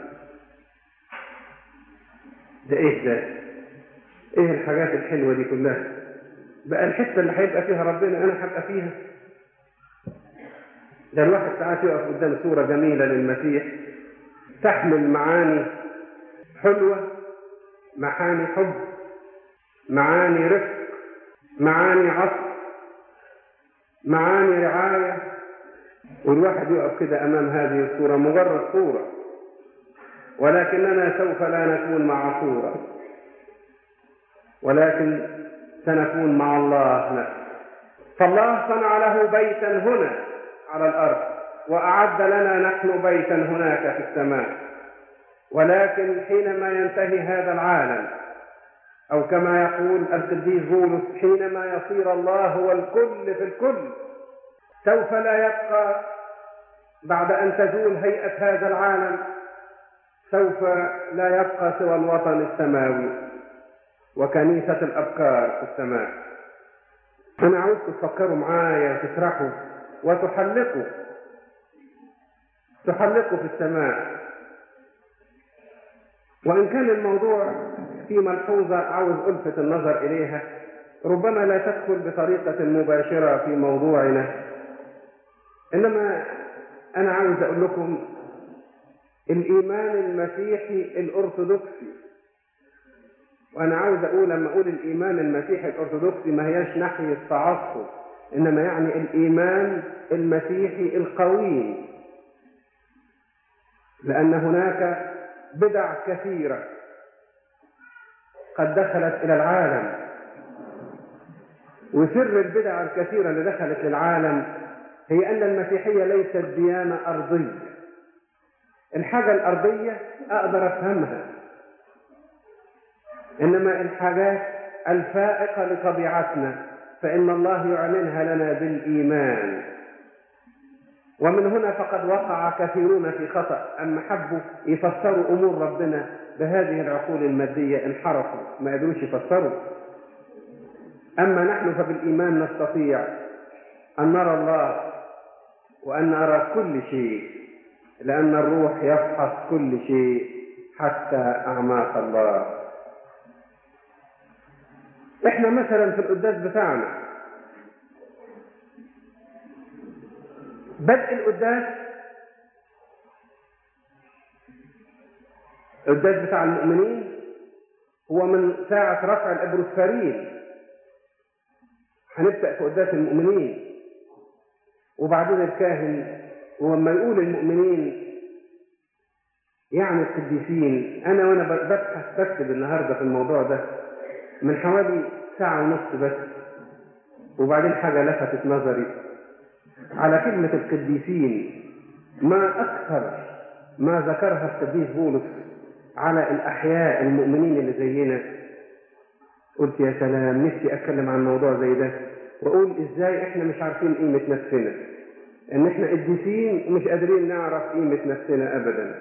ده إيه ده؟ إيه الحاجات الحلوة دي كلها؟ بقى الحتة اللي هيبقى فيها ربنا أنا هبقى فيها ده الواحد ساعات يقف قدام صورة جميلة للمسيح تحمل معاني حلوة معاني حب معاني رفق معاني عطف معاني رعاية والواحد يقف كده أمام هذه الصورة مجرد صورة ولكننا سوف لا نكون مع صورة ولكن سنكون مع الله نفسه فالله صنع له بيتا هنا على الأرض وأعد لنا نحن بيتا هناك في السماء ولكن حينما ينتهي هذا العالم أو كما يقول القديس بولس حينما يصير الله هو الكل في الكل سوف لا يبقى بعد أن تزول هيئة هذا العالم سوف لا يبقى سوى الوطن السماوي وكنيسة الأبكار في السماء أنا عاوزكم تفكروا معايا وتسرحوا وتحلقوا تحلقوا في السماء وإن كان الموضوع في ملحوظة عاوز ألفت النظر إليها ربما لا تدخل بطريقة مباشرة في موضوعنا إنما أنا عاوز أقول لكم الإيمان المسيحي الأرثوذكسي وأنا عاوز أقول لما أقول الإيمان المسيحي الأرثوذكسي ما هياش ناحية تعصب إنما يعني الإيمان المسيحي القويم لأن هناك بدع كثيرة قد دخلت إلى العالم وسر البدع الكثيرة اللي دخلت للعالم هي أن المسيحية ليست ديانة أرضية الحاجة الأرضية أقدر أفهمها إنما الحاجات الفائقة لطبيعتنا فإن الله يعلنها لنا بالإيمان ومن هنا فقد وقع كثيرون في خطأ أما حبوا يفسروا أمور ربنا بهذه العقول المادية انحرفوا ما قدروش يفسروا أما نحن فبالإيمان نستطيع أن نرى الله وأن نرى كل شيء لأن الروح يفحص كل شيء حتى أعماق الله إحنا مثلا في القداس بتاعنا بدء القداس القداس بتاع المؤمنين هو من ساعة رفع الأبروسفارين هنبدأ في قداس المؤمنين وبعدين الكاهن ولما يقول المؤمنين يعني القديسين أنا وأنا ببحث بكتب النهاردة في الموضوع ده من حوالي ساعة ونص بس وبعدين حاجة لفتت نظري على كلمة القديسين ما أكثر ما ذكرها القديس بولس على الأحياء المؤمنين اللي زينا قلت يا سلام نفسي أتكلم عن موضوع زي ده وأقول إزاي إحنا مش عارفين قيمة نفسنا إن إحنا قديسين ومش قادرين نعرف قيمة نفسنا أبدا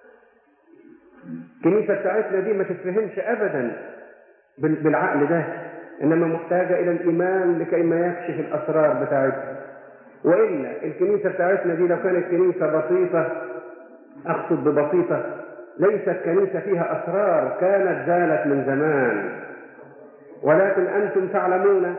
الكنيسة بتاعتنا دي ما تتفهمش أبدا بالعقل ده إنما محتاجة إلى الإيمان لكي ما يكشف الأسرار بتاعتها وإلا الكنيسة بتاعتنا دي لو كانت كنيسة بسيطة أقصد ببسيطة ليست كنيسة فيها أسرار كانت زالت من زمان ولكن أنتم تعلمون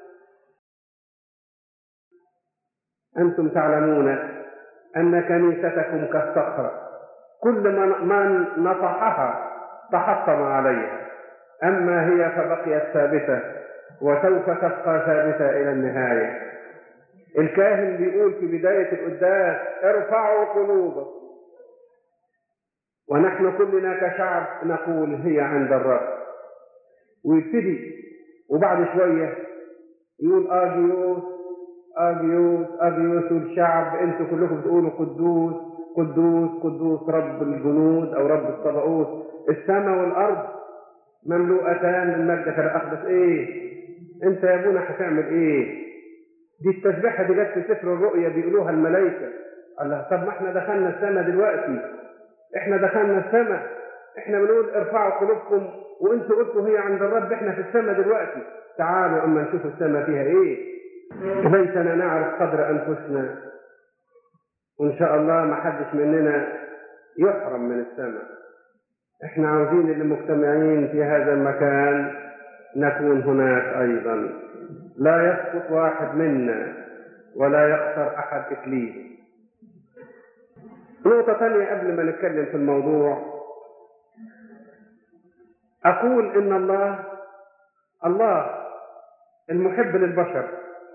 أنتم تعلمون أن كنيستكم كالصخرة كل من نصحها تحطم عليها أما هي فبقيت ثابتة وسوف تبقى ثابتة إلى النهاية الكاهن بيقول في بداية القداس ارفعوا قلوبكم ونحن كلنا كشعب نقول هي عند الرب ويبتدي وبعد شوية يقول آجيوس آجيوس آجيوس والشعب انتوا كلكم بتقولوا قدوس قدوس قدوس رب الجنود أو رب الصباؤوت السماء والأرض مملوءتان من مجدك الأقدس إيه أنت يا ابونا هتعمل إيه دي التسبيحة دي جت في سفر الرؤيا بيقولوها الملائكة الله طب ما احنا دخلنا السماء دلوقتي احنا دخلنا السماء احنا بنقول ارفعوا قلوبكم وانتوا قلتوا هي عند الرب احنا في السماء دلوقتي تعالوا اما نشوف السماء فيها ايه ليتنا نعرف قدر انفسنا وان شاء الله ما حدش مننا يحرم من السماء احنا عاوزين اللي مجتمعين في هذا المكان نكون هناك ايضا لا يسقط واحد منا ولا يخسر احد اكليل نقطة ثانية قبل ما نتكلم في الموضوع أقول إن الله الله المحب للبشر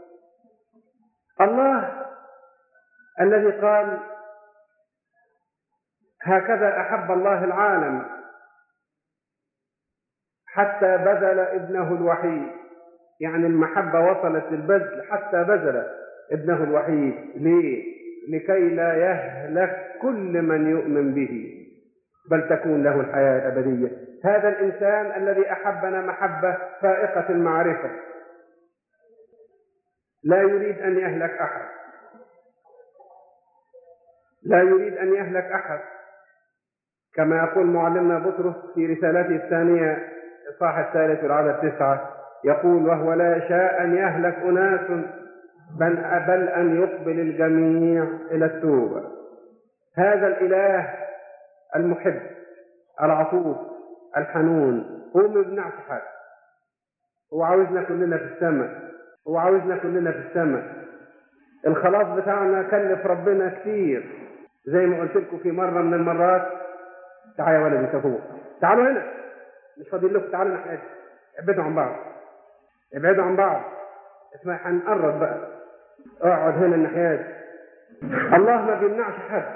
الله الذي قال هكذا أحب الله العالم حتى بذل ابنه الوحيد يعني المحبة وصلت للبذل حتى بذل ابنه الوحيد ليه؟ لكي لا يهلك كل من يؤمن به بل تكون له الحياة الأبدية هذا الإنسان الذي أحبنا محبة فائقة المعرفة لا يريد أن يهلك أحد لا يريد أن يهلك أحد كما يقول معلمنا بطرس في رسالته الثانية الصاح الثالث والعدد تسعة يقول وهو لا يشاء أن يهلك أناس بل, بل أن يقبل الجميع إلى التوبة هذا الإله المحب العطوف الحنون هو ما بيمنعش حد هو عاوزنا كلنا في السماء هو عاوزنا كلنا في السماء الخلاص بتاعنا كلف ربنا كتير زي ما قلت لكم في مرة من المرات تعالوا يا ولدي تفوق تعالوا هنا مش فاضيين لكم تعالوا ناحية ابعدوا عن بعض ابعدوا عن بعض اسمع هنقرب بقى اقعد هنا الناحية الله ما بيمنعش حد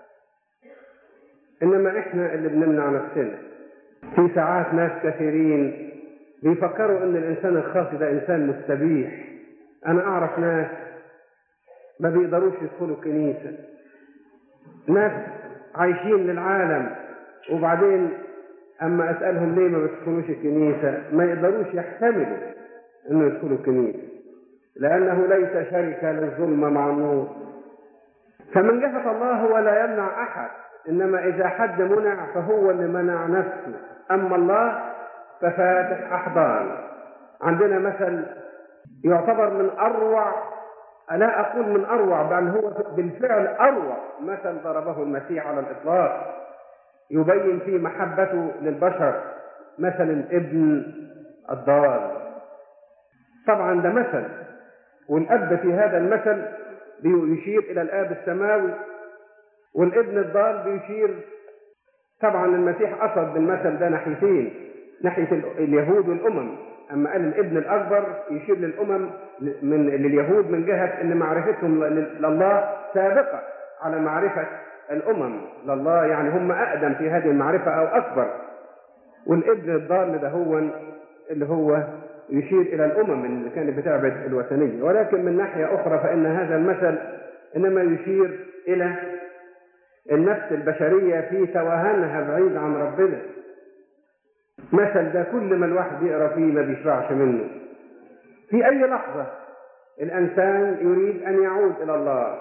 انما احنا اللي بنمنع نفسنا في ساعات ناس كثيرين بيفكروا ان الانسان الخاطئ ده انسان مستبيح انا اعرف ناس ما بيقدروش يدخلوا كنيسه ناس عايشين للعالم وبعدين اما اسالهم ليه ما بتدخلوش الكنيسه ما يقدروش يحتملوا انه يدخلوا الكنيسه لانه ليس شركه للظلم مع النور فمن جهه الله هو لا يمنع احد انما اذا حد منع فهو اللي منع نفسه اما الله ففاتح احضان عندنا مثل يعتبر من اروع لا اقول من اروع بل هو بالفعل اروع مثل ضربه المسيح على الاطلاق يبين فيه محبته للبشر مثل الابن الضال طبعا ده مثل والاب في هذا المثل بيشير الى الاب السماوي والابن الضال بيشير طبعا المسيح قصد بالمثل ده ناحيتين ناحيه اليهود والامم اما قال الابن الاكبر يشير للامم من لليهود من جهه ان معرفتهم لله سابقه على معرفه الامم لله يعني هم اقدم في هذه المعرفه او اكبر والابن الضال ده هو اللي هو يشير الى الامم اللي كانت بتعبد الوثنيه ولكن من ناحيه اخرى فان هذا المثل انما يشير الى النفس البشريه في توهانها بعيد عن ربنا مثل ده كل ما الواحد يقرا فيه ما بيشبعش منه في اي لحظه الانسان يريد ان يعود الى الله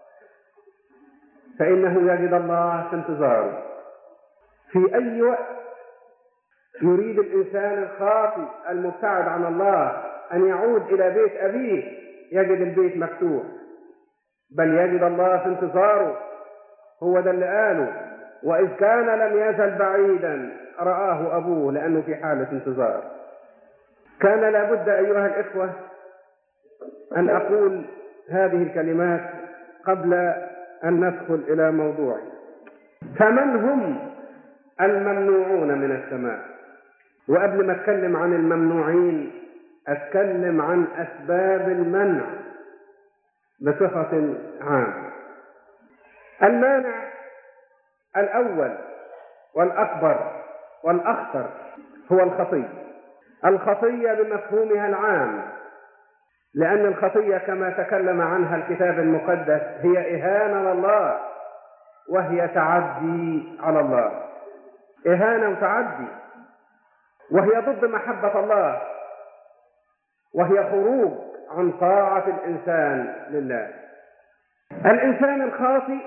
فانه يجد الله في انتظاره في اي وقت يريد الانسان الخاطئ المبتعد عن الله ان يعود الى بيت ابيه يجد البيت مفتوح بل يجد الله في انتظاره هو ده اللي قاله واذ كان لم يزل بعيدا رآه أبوه لأنه في حالة انتظار كان لابد أيها الإخوة أن أقول هذه الكلمات قبل أن ندخل إلى موضوعي فمن هم الممنوعون من السماء وقبل ما أتكلم عن الممنوعين أتكلم عن أسباب المنع بصفة عامة المانع الأول والأكبر والأخطر هو الخطية الخطية بمفهومها العام لأن الخطية كما تكلم عنها الكتاب المقدس هي إهانة لله وهي تعدي على الله إهانة وتعدي وهي ضد محبة الله وهي خروج عن طاعة الإنسان لله الإنسان الخاطئ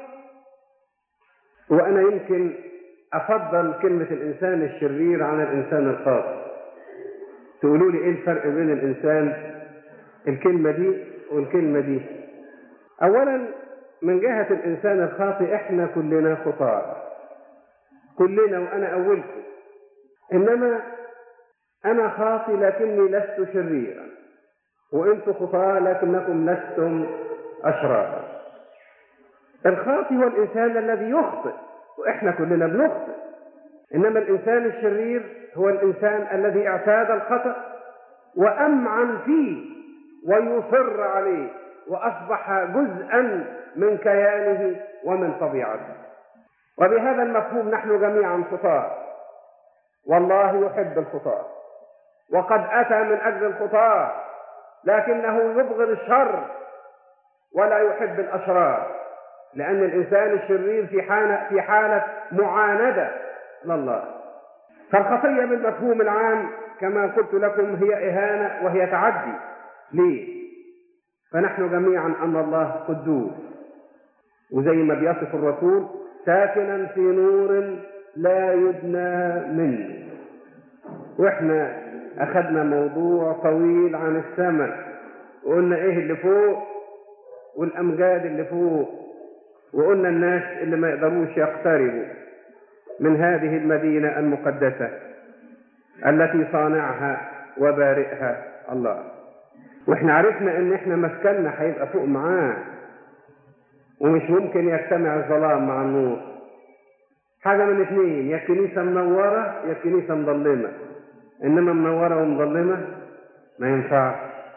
وأنا يمكن أفضل كلمة الإنسان الشرير عن الإنسان الخاطئ تقولوا لي إيه الفرق بين الإنسان الكلمة دي والكلمة دي أولا من جهة الإنسان الخاطئ إحنا كلنا خطاة كلنا وأنا أولكم إنما أنا خاطئ لكني لست شريرا وأنتم خطاة لكنكم لستم أشرارا الخاطئ هو الإنسان الذي يخطئ وإحنا كلنا بنخطئ إنما الإنسان الشرير هو الإنسان الذي اعتاد الخطأ وأمعن فيه ويصر عليه وأصبح جزءا من كيانه ومن طبيعته وبهذا المفهوم نحن جميعا خطاة والله يحب الخطاة وقد أتى من أجل الخطاة لكنه يبغض الشر ولا يحب الأشرار لأن الإنسان الشرير في حالة, في حالة معاندة لله فالخطية بالمفهوم العام كما قلت لكم هي إهانة وهي تعدي ليه؟ فنحن جميعا أن الله قدوس وزي ما بيصف الرسول ساكنا في نور لا يدنى منه واحنا اخذنا موضوع طويل عن السماء وقلنا ايه اللي فوق والامجاد اللي فوق وقلنا الناس اللي ما يقدروش يقتربوا من هذه المدينة المقدسة التي صانعها وبارئها الله واحنا عرفنا ان احنا مسكننا هيبقى فوق معاه ومش ممكن يجتمع الظلام مع النور حاجة من اثنين يا كنيسة منورة يا كنيسة مظلمة إنما منورة ومظلمة ما ينفعش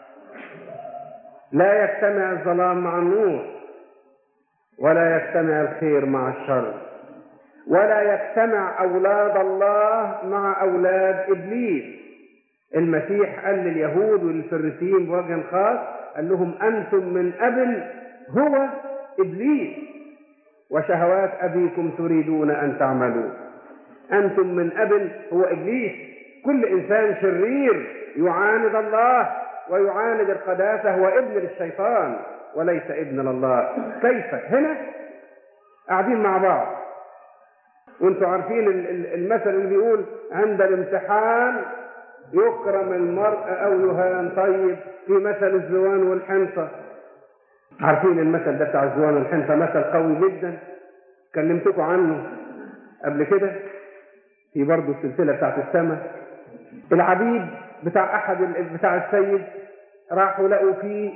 لا يجتمع الظلام مع النور ولا يجتمع الخير مع الشر ولا يجتمع أولاد الله مع أولاد إبليس المسيح قال لليهود والفريسيين بوجه خاص قال لهم أنتم من أب هو إبليس وشهوات أبيكم تريدون أن تعملوا أنتم من أب هو إبليس كل إنسان شرير يعاند الله ويعاند القداسة هو ابن للشيطان وليس ابن لله كيف هنا قاعدين مع بعض وانتم عارفين المثل اللي بيقول عند الامتحان يكرم المرء أو يهان طيب في مثل الزوان والحنطة عارفين المثل ده بتاع الزوان والحنطة مثل قوي جدا كلمتكم عنه قبل كده في برضه السلسلة بتاعت السماء العبيد بتاع أحد بتاع السيد راحوا لقوا فيه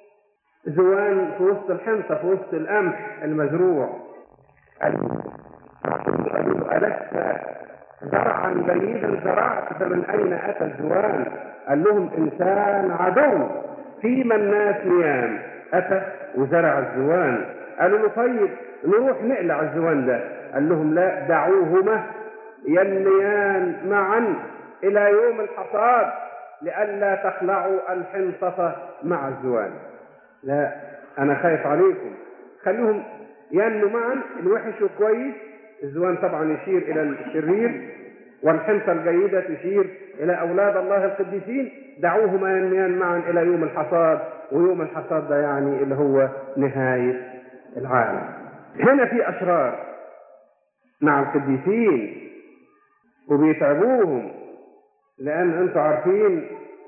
زوان في وسط الحنطة في وسط القمح المزروع قالوا قالوا ألست زرعا جيدا زرعت فمن أين أتى الزوان قال لهم إنسان عدو فيما الناس نيام أتى وزرع الزوان قالوا له طيب نروح نقلع الزوان ده قال لهم لا دعوهما ينميان معا إلى يوم الحصاد لئلا تخلعوا الحنطة مع الزوان لا أنا خايف عليكم خلوهم ينموا معا الوحش وكويس الزوان طبعا يشير إلى الشرير والحنطة الجيدة تشير إلى أولاد الله القديسين دعوهما ينميان معا إلى يوم الحصاد ويوم الحصاد ده يعني اللي هو نهاية العالم هنا في أشرار مع القديسين وبيتعبوهم لأن أنتوا عارفين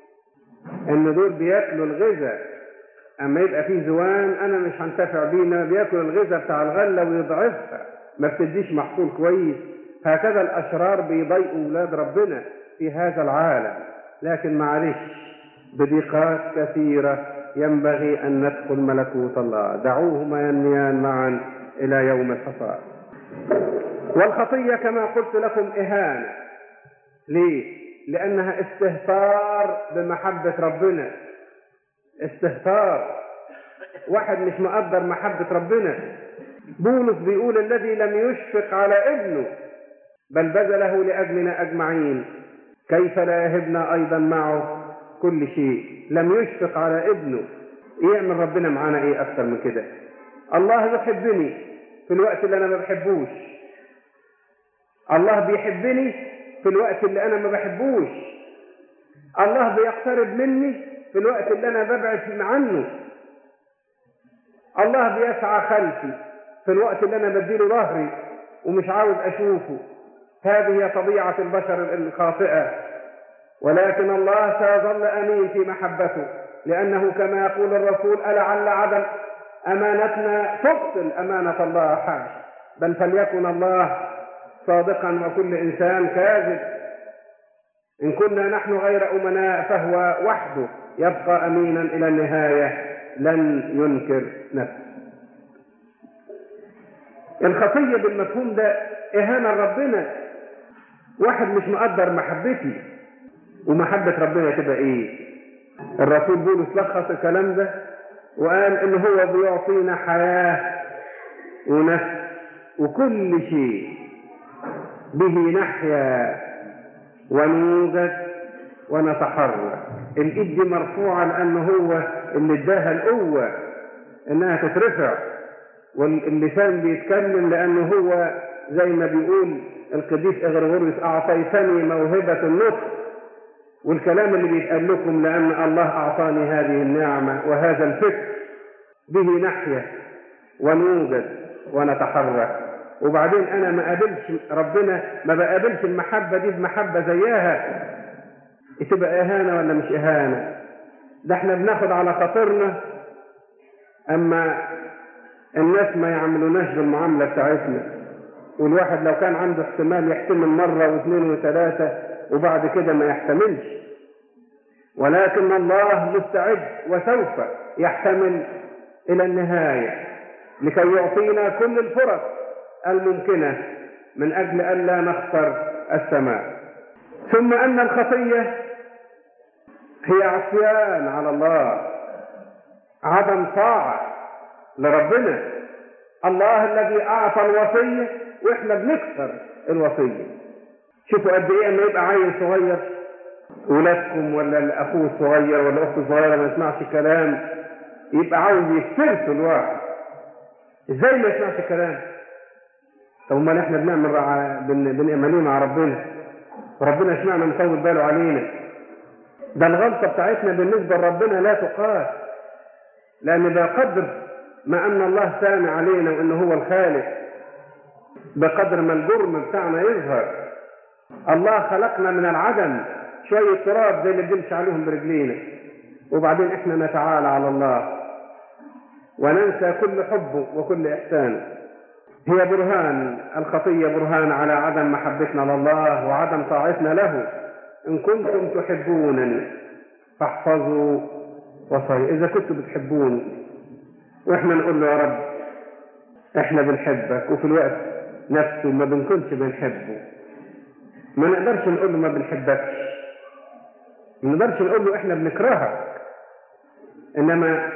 إن دول بياكلوا الغذاء أما يبقى فيه زوان أنا مش هنتفع بيه إنما بياكل الغذاء بتاع الغلة ويضعفها ما بتديش محصول كويس هكذا الأشرار بيضايقوا أولاد ربنا في هذا العالم لكن معلش بضيقات كثيرة ينبغي أن ندخل ملكوت الله دعوهما ينميان معا إلى يوم الحصاد والخطية كما قلت لكم إهانة ليه؟ لأنها استهتار بمحبة ربنا استهتار واحد مش مقدر محبة ربنا بولس بيقول الذي لم يشفق على ابنه بل بذله لأجلنا أجمعين كيف لا يهبنا أيضا معه كل شيء لم يشفق على ابنه يعمل ربنا معانا ايه اكتر من كده الله يحبني في الوقت اللي انا ما بحبوش الله بيحبني في الوقت اللي انا ما بحبوش الله بيقترب مني في الوقت اللي انا ببعد عنه الله بيسعى خلفي في الوقت اللي انا بديله ظهري ومش عاوز اشوفه هذه هي طبيعة البشر الخاطئة ولكن الله سيظل امين في محبته لانه كما يقول الرسول ألعل عدم امانتنا تبطل امانة الله حاش بل فليكن الله صادقا وكل انسان كاذب ان كنا نحن غير امناء فهو وحده يبقى امينا الى النهايه لن ينكر نفسه الخطيه بالمفهوم ده اهانه لربنا واحد مش مقدر محبتي ومحبه ربنا تبقى ايه الرسول بولس لخص الكلام ده وقال ان هو بيعطينا حياه ونفس وكل شيء به نحيا ونوجد ونتحرك الايد دي مرفوعه لانه هو اللي اداها القوه انها تترفع واللسان بيتكلم لانه هو زي ما بيقول القديس اغريغوريوس اعطيتني موهبه النطق والكلام اللي بيتقال لكم لان الله اعطاني هذه النعمه وهذا الفكر به نحيا ونوجد ونتحرك وبعدين انا ما قابلش ربنا ما بقابلش المحبه دي بمحبه زيها تبقى اهانه ولا مش اهانه ده احنا بناخد على خاطرنا اما الناس ما يعملوناش بالمعامله بتاعتنا والواحد لو كان عنده احتمال يحتمل مره واثنين وثلاثه وبعد كده ما يحتملش ولكن الله مستعد وسوف يحتمل الى النهايه لكي يعطينا كل الفرص الممكنة من أجل ألا نخسر السماء ثم أن الخطية هي عصيان على الله عدم طاعة لربنا الله الذي أعطى الوصية وإحنا بنكسر الوصية شوفوا قد إيه أما يبقى عيل صغير ولادكم ولا أخوه الصغير ولا أخته الصغيرة ما يسمعش كلام يبقى عاوز يفترسه الواحد إزاي ما يسمعش كلام؟ طب امال احنا بنعمل رع... بن... بنعمليه مع ربنا وربنا اشمعنى مطول باله علينا ده الغلطة بتاعتنا بالنسبة لربنا لا تقاس لأن ده قدر ما أن الله سامع علينا وأنه هو الخالق بقدر ما الجرم بتاعنا يظهر الله خلقنا من العدم شوية تراب زي اللي بنمشي عليهم برجلينا وبعدين احنا نتعالى على الله وننسى كل حبه وكل إحسانه هي برهان الخطية برهان على عدم محبتنا لله وعدم طاعتنا له إن كنتم تحبونني فاحفظوا وصايا إذا كنتم بتحبوني وإحنا نقول له يا رب إحنا بنحبك وفي الوقت نفسه ما بنكونش بنحبه ما نقدرش نقول له ما بنحبكش ما نقدرش نقول له إحنا بنكرهك إنما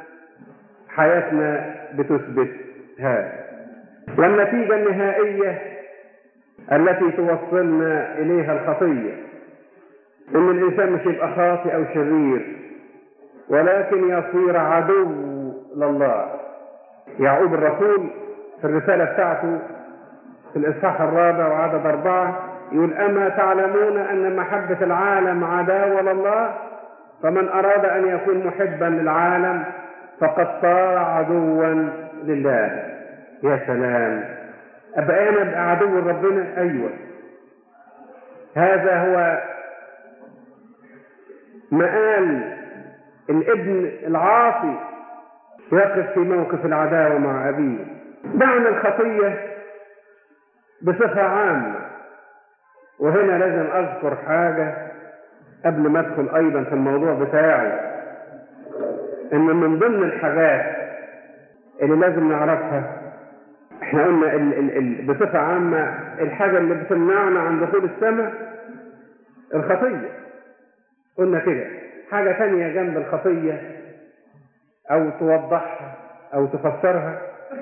حياتنا بتثبت هذا والنتيجة النهائية التي توصلنا إليها الخطية إن الإنسان مش يبقى خاطئ أو شرير ولكن يصير عدو لله يعقوب الرسول في الرسالة بتاعته في الإصحاح الرابع وعدد أربعة يقول أما تعلمون أن محبة العالم عداوة لله فمن أراد أن يكون محبا للعالم فقد صار عدوا لله يا سلام أبقى أنا أبقى عدو ربنا أيوة هذا هو مآل الابن العاصي يقف في موقف العداوة مع أبيه دعنا الخطية بصفة عامة وهنا لازم أذكر حاجة قبل ما أدخل أيضا في الموضوع بتاعي إن من ضمن الحاجات اللي لازم نعرفها احنا قلنا ال ال ال بصفة عامة الحاجة اللي بتمنعنا عن دخول السماء الخطية قلنا كده حاجة تانية جنب الخطية أو توضحها أو تفسرها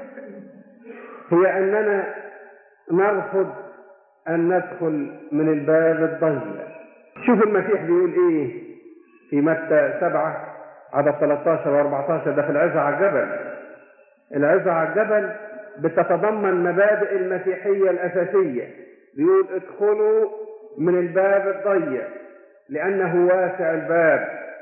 هي أننا نرفض أن ندخل من الباب الضيق شوف المسيح بيقول إيه في متى سبعة عدد 13 و 14 ده في العزة على الجبل العزة على الجبل بتتضمن مبادئ المسيحية الأساسية بيقول ادخلوا من الباب الضيق لأنه واسع الباب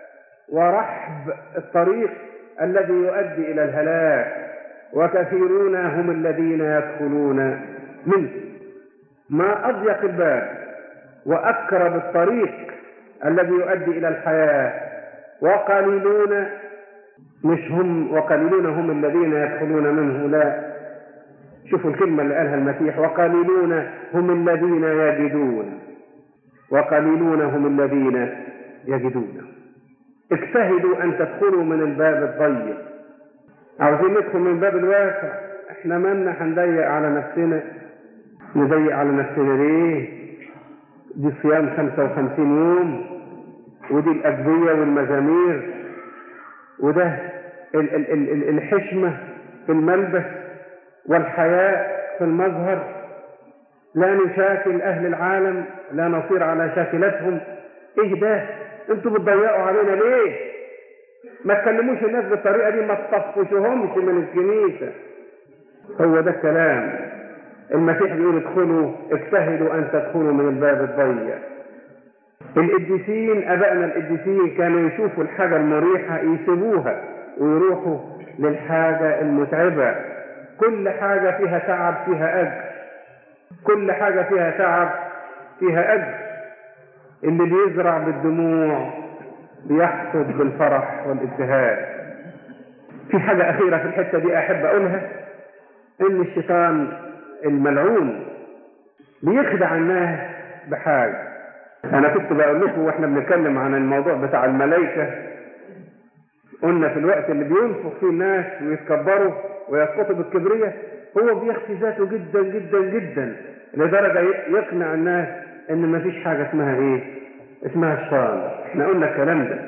ورحب الطريق الذي يؤدي إلى الهلاك وكثيرون هم الذين يدخلون منه ما أضيق الباب وأكرب الطريق الذي يؤدي إلى الحياة وقليلون مش هم وقليلون هم الذين يدخلون منه لا شوفوا الكلمة اللي قالها المسيح وقليلون هم الذين يجدون وقليلون هم الذين يجدون اجتهدوا أن تدخلوا من الباب الضيق عاوزين ندخل من الباب الواسع احنا مالنا هنضيق على نفسنا نضيق على نفسنا ليه دي صيام 55 يوم ودي الأدوية والمزامير وده ال ال ال الحشمة في الملبس والحياء في المظهر لا نشاكل أهل العالم لا نصير على شاكلتهم إيه ده انتوا بتضيقوا علينا ليه ما تكلموش الناس بالطريقة دي ما تطفشوهمش من الكنيسة هو ده الكلام المسيح بيقول ادخلوا اجتهدوا أن تدخلوا من الباب الضيق القديسين أبائنا القديسين كانوا يشوفوا الحاجة المريحة يسيبوها ويروحوا للحاجة المتعبة كل حاجة فيها تعب فيها أجر كل حاجة فيها تعب فيها أجر اللي بيزرع بالدموع بيحصد بالفرح والابتهاج في حاجة أخيرة في الحتة دي أحب أقولها إن الشيطان الملعون بيخدع الناس بحاجة أنا كنت بقول لكم وإحنا بنتكلم عن الموضوع بتاع الملائكة قلنا في الوقت اللي بينفخ فيه الناس ويتكبروا ويسقطوا بالكبرية هو بيخفي ذاته جدا جدا جدا لدرجة يقنع الناس ان مفيش حاجة اسمها ايه اسمها الشيطان احنا قلنا الكلام ده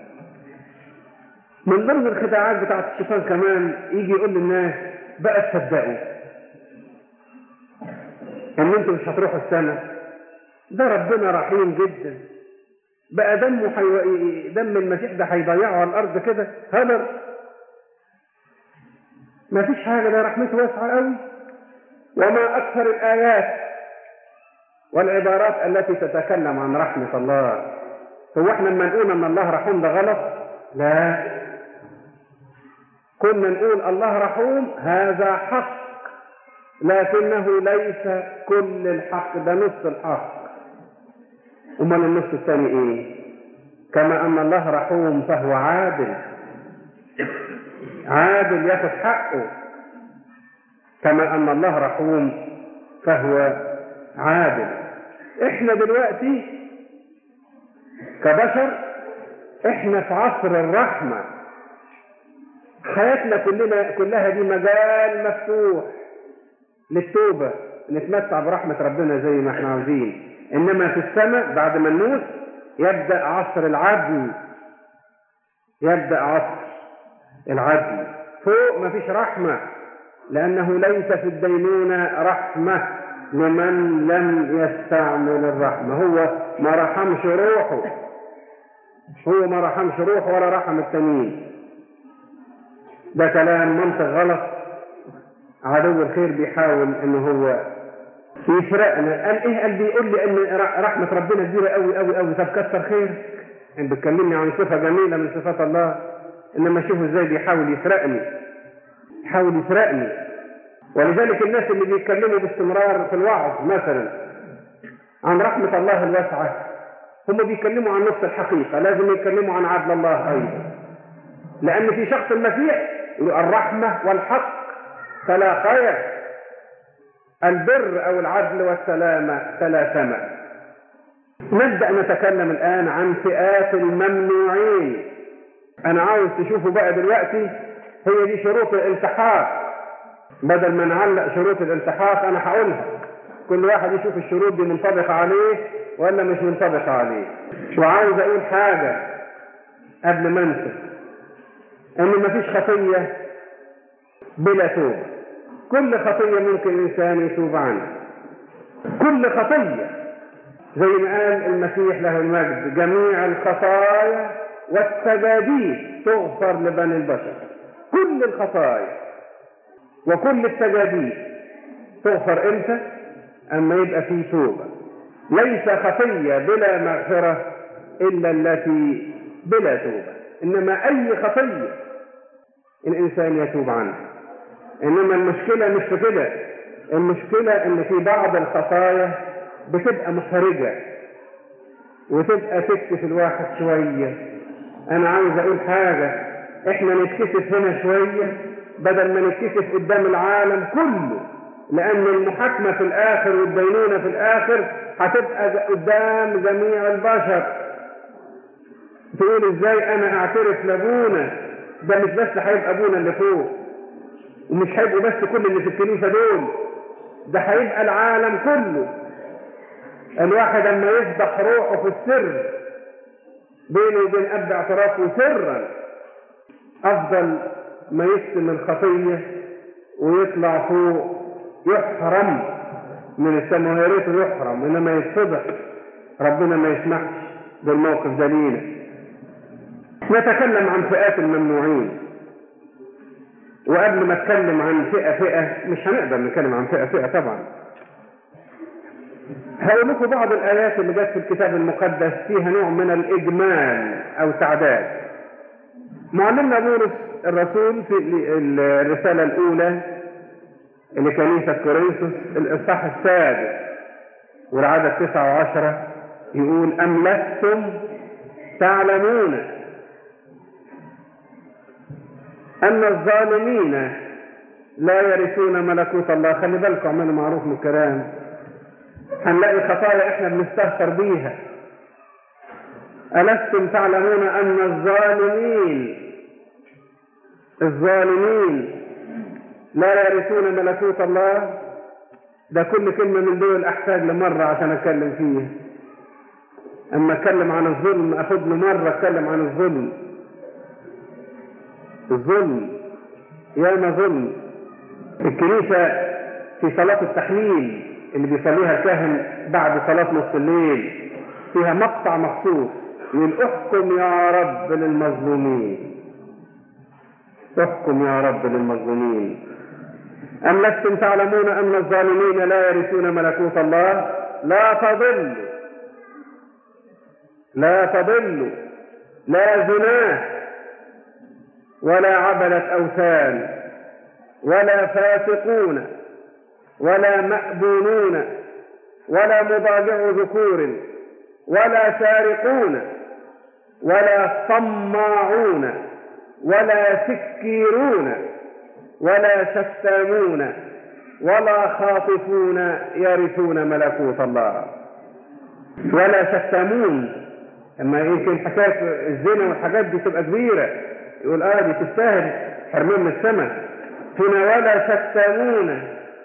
من ضمن الخداعات بتاعت الشيطان كمان يجي يقول للناس بقى تصدقوا ان انتوا مش هتروحوا السنة ده ربنا رحيم جدا بقى دمه حي... دم المسيح ده هيضيعه على الارض كده هدر ما فيش حاجة ده رحمته واسعة قوي وما أكثر الآيات والعبارات التي تتكلم عن رحمة الله هو احنا لما نقول ان الله رحوم ده غلط لا كنا نقول الله رحوم هذا حق لكنه ليس كل الحق ده نص الحق امال النص الثاني ايه كما ان الله رحوم فهو عادل عادل ياخذ حقه كما ان الله رحوم فهو عادل احنا دلوقتي كبشر احنا في عصر الرحمة حياتنا كلنا كلها دي مجال مفتوح للتوبة نتمتع برحمة ربنا زي ما احنا عاوزين انما في السماء بعد ما نموت يبدأ عصر العدل يبدأ عصر العدل فوق مفيش رحمة لأنه ليس في الدينونة رحمة لمن لم يستعمل الرحمة هو ما رحمش روحه هو ما رحمش روحه ولا رحم التانيين ده كلام منطق غلط عدو الخير بيحاول ان هو يسرقنا قال ايه قال بيقول لي ان رحمة ربنا كبيرة قوي قوي قوي طب كتر خير يعني بتكلمني عن صفة جميلة من صفات الله انما شوفوا ازاي بيحاول يسرقني يحاول يسرقني ولذلك الناس اللي بيتكلموا باستمرار في الوعظ مثلا عن رحمة الله الواسعة هم بيتكلموا عن نص الحقيقة لازم يتكلموا عن عدل الله أيضا لأن في شخص المسيح الرحمة والحق تلاقيا البر أو العدل والسلامة تلاسما نبدأ نتكلم الآن عن فئات الممنوعين أنا عاوز تشوفوا بقى دلوقتي هي دي شروط الالتحاق بدل ما نعلق شروط الالتحاق أنا هقولها كل واحد يشوف الشروط دي منطبقة عليه ولا مش منطبقة عليه وعاوز أقول حاجة قبل ما أنسى إن مفيش خطية بلا توبة كل خطية ممكن الإنسان يتوب عنها كل خطية زي ما قال المسيح له المجد جميع الخطايا والسجاديد تغفر لبني البشر كل الخطايا وكل السجاديد تغفر امتى اما يبقى فيه توبه ليس خطيه بلا مغفره الا التي بلا توبه إنما أي خطية الإنسان يتوب عنها إنما المشكلة مش في كده المشكلة إن في بعض الخطايا بتبقى محرجة وتبقى تكسف الواحد شوية أنا عاوز أقول حاجة إحنا نتكسف هنا شوية بدل ما نتكسف قدام العالم كله لأن المحاكمة في الآخر والدينونة في الآخر هتبقى قدام جميع البشر تقول ازاي انا اعترف لابونا ده مش بس هيبقى ابونا اللي فوق ومش هيبقوا بس كل اللي في الكنيسة دول ده هيبقى العالم كله الواحد اما يفضح روحه في السر بينه وبين اب اعترافه سرا افضل ما يكتم الخطيه ويطلع فوق يحرم من السماء ويا ريته يحرم انما يتفضح ربنا ما يسمحش بالموقف ده لينا نتكلم عن فئات الممنوعين وقبل ما اتكلم عن فئه فئه مش هنقدر نتكلم عن فئه فئه طبعا هقول لكم بعض الايات اللي جت في الكتاب المقدس فيها نوع من الاجمال او تعداد معلمنا بولس الرسول في الرساله الاولى لكنيسه كورنثوس الاصحاح السادس والعدد تسعة وعشرة يقول أم لستم تعلمون أن الظالمين لا يرثون ملكوت الله خلي بالكم اعملوا معروف من الكلام هنلاقي خطايا احنا بنستهتر بيها ألستم تعلمون أن الظالمين الظالمين لا يرثون ملكوت الله ده كل كلمة من دول أحتاج لمرة عشان أتكلم فيها أما أتكلم عن الظلم أخد له مرة أتكلم عن الظلم الظلم ياما ظلم الكنيسة في صلاة التحليل اللي بيصليها الكاهن بعد صلاة نص الليل فيها مقطع مخصوص يقول احكم يا رب للمظلومين احكم يا رب للمظلومين أم لستم تعلمون أن الظالمين لا يرثون ملكوت الله لا تضلوا لا تضلوا لا زناه ولا عبدة أوثان ولا فاسقون ولا مأبونون ولا مضاجع ذكور ولا سارقون ولا طماعون ولا سكيرون ولا شتامون ولا خاطفون يرثون ملكوت الله ولا شتامون اما يمكن حكايه الزنا والحاجات دي تبقى كبيره يقول اه دي تستاهل حرمان من السماء هنا ولا شتامون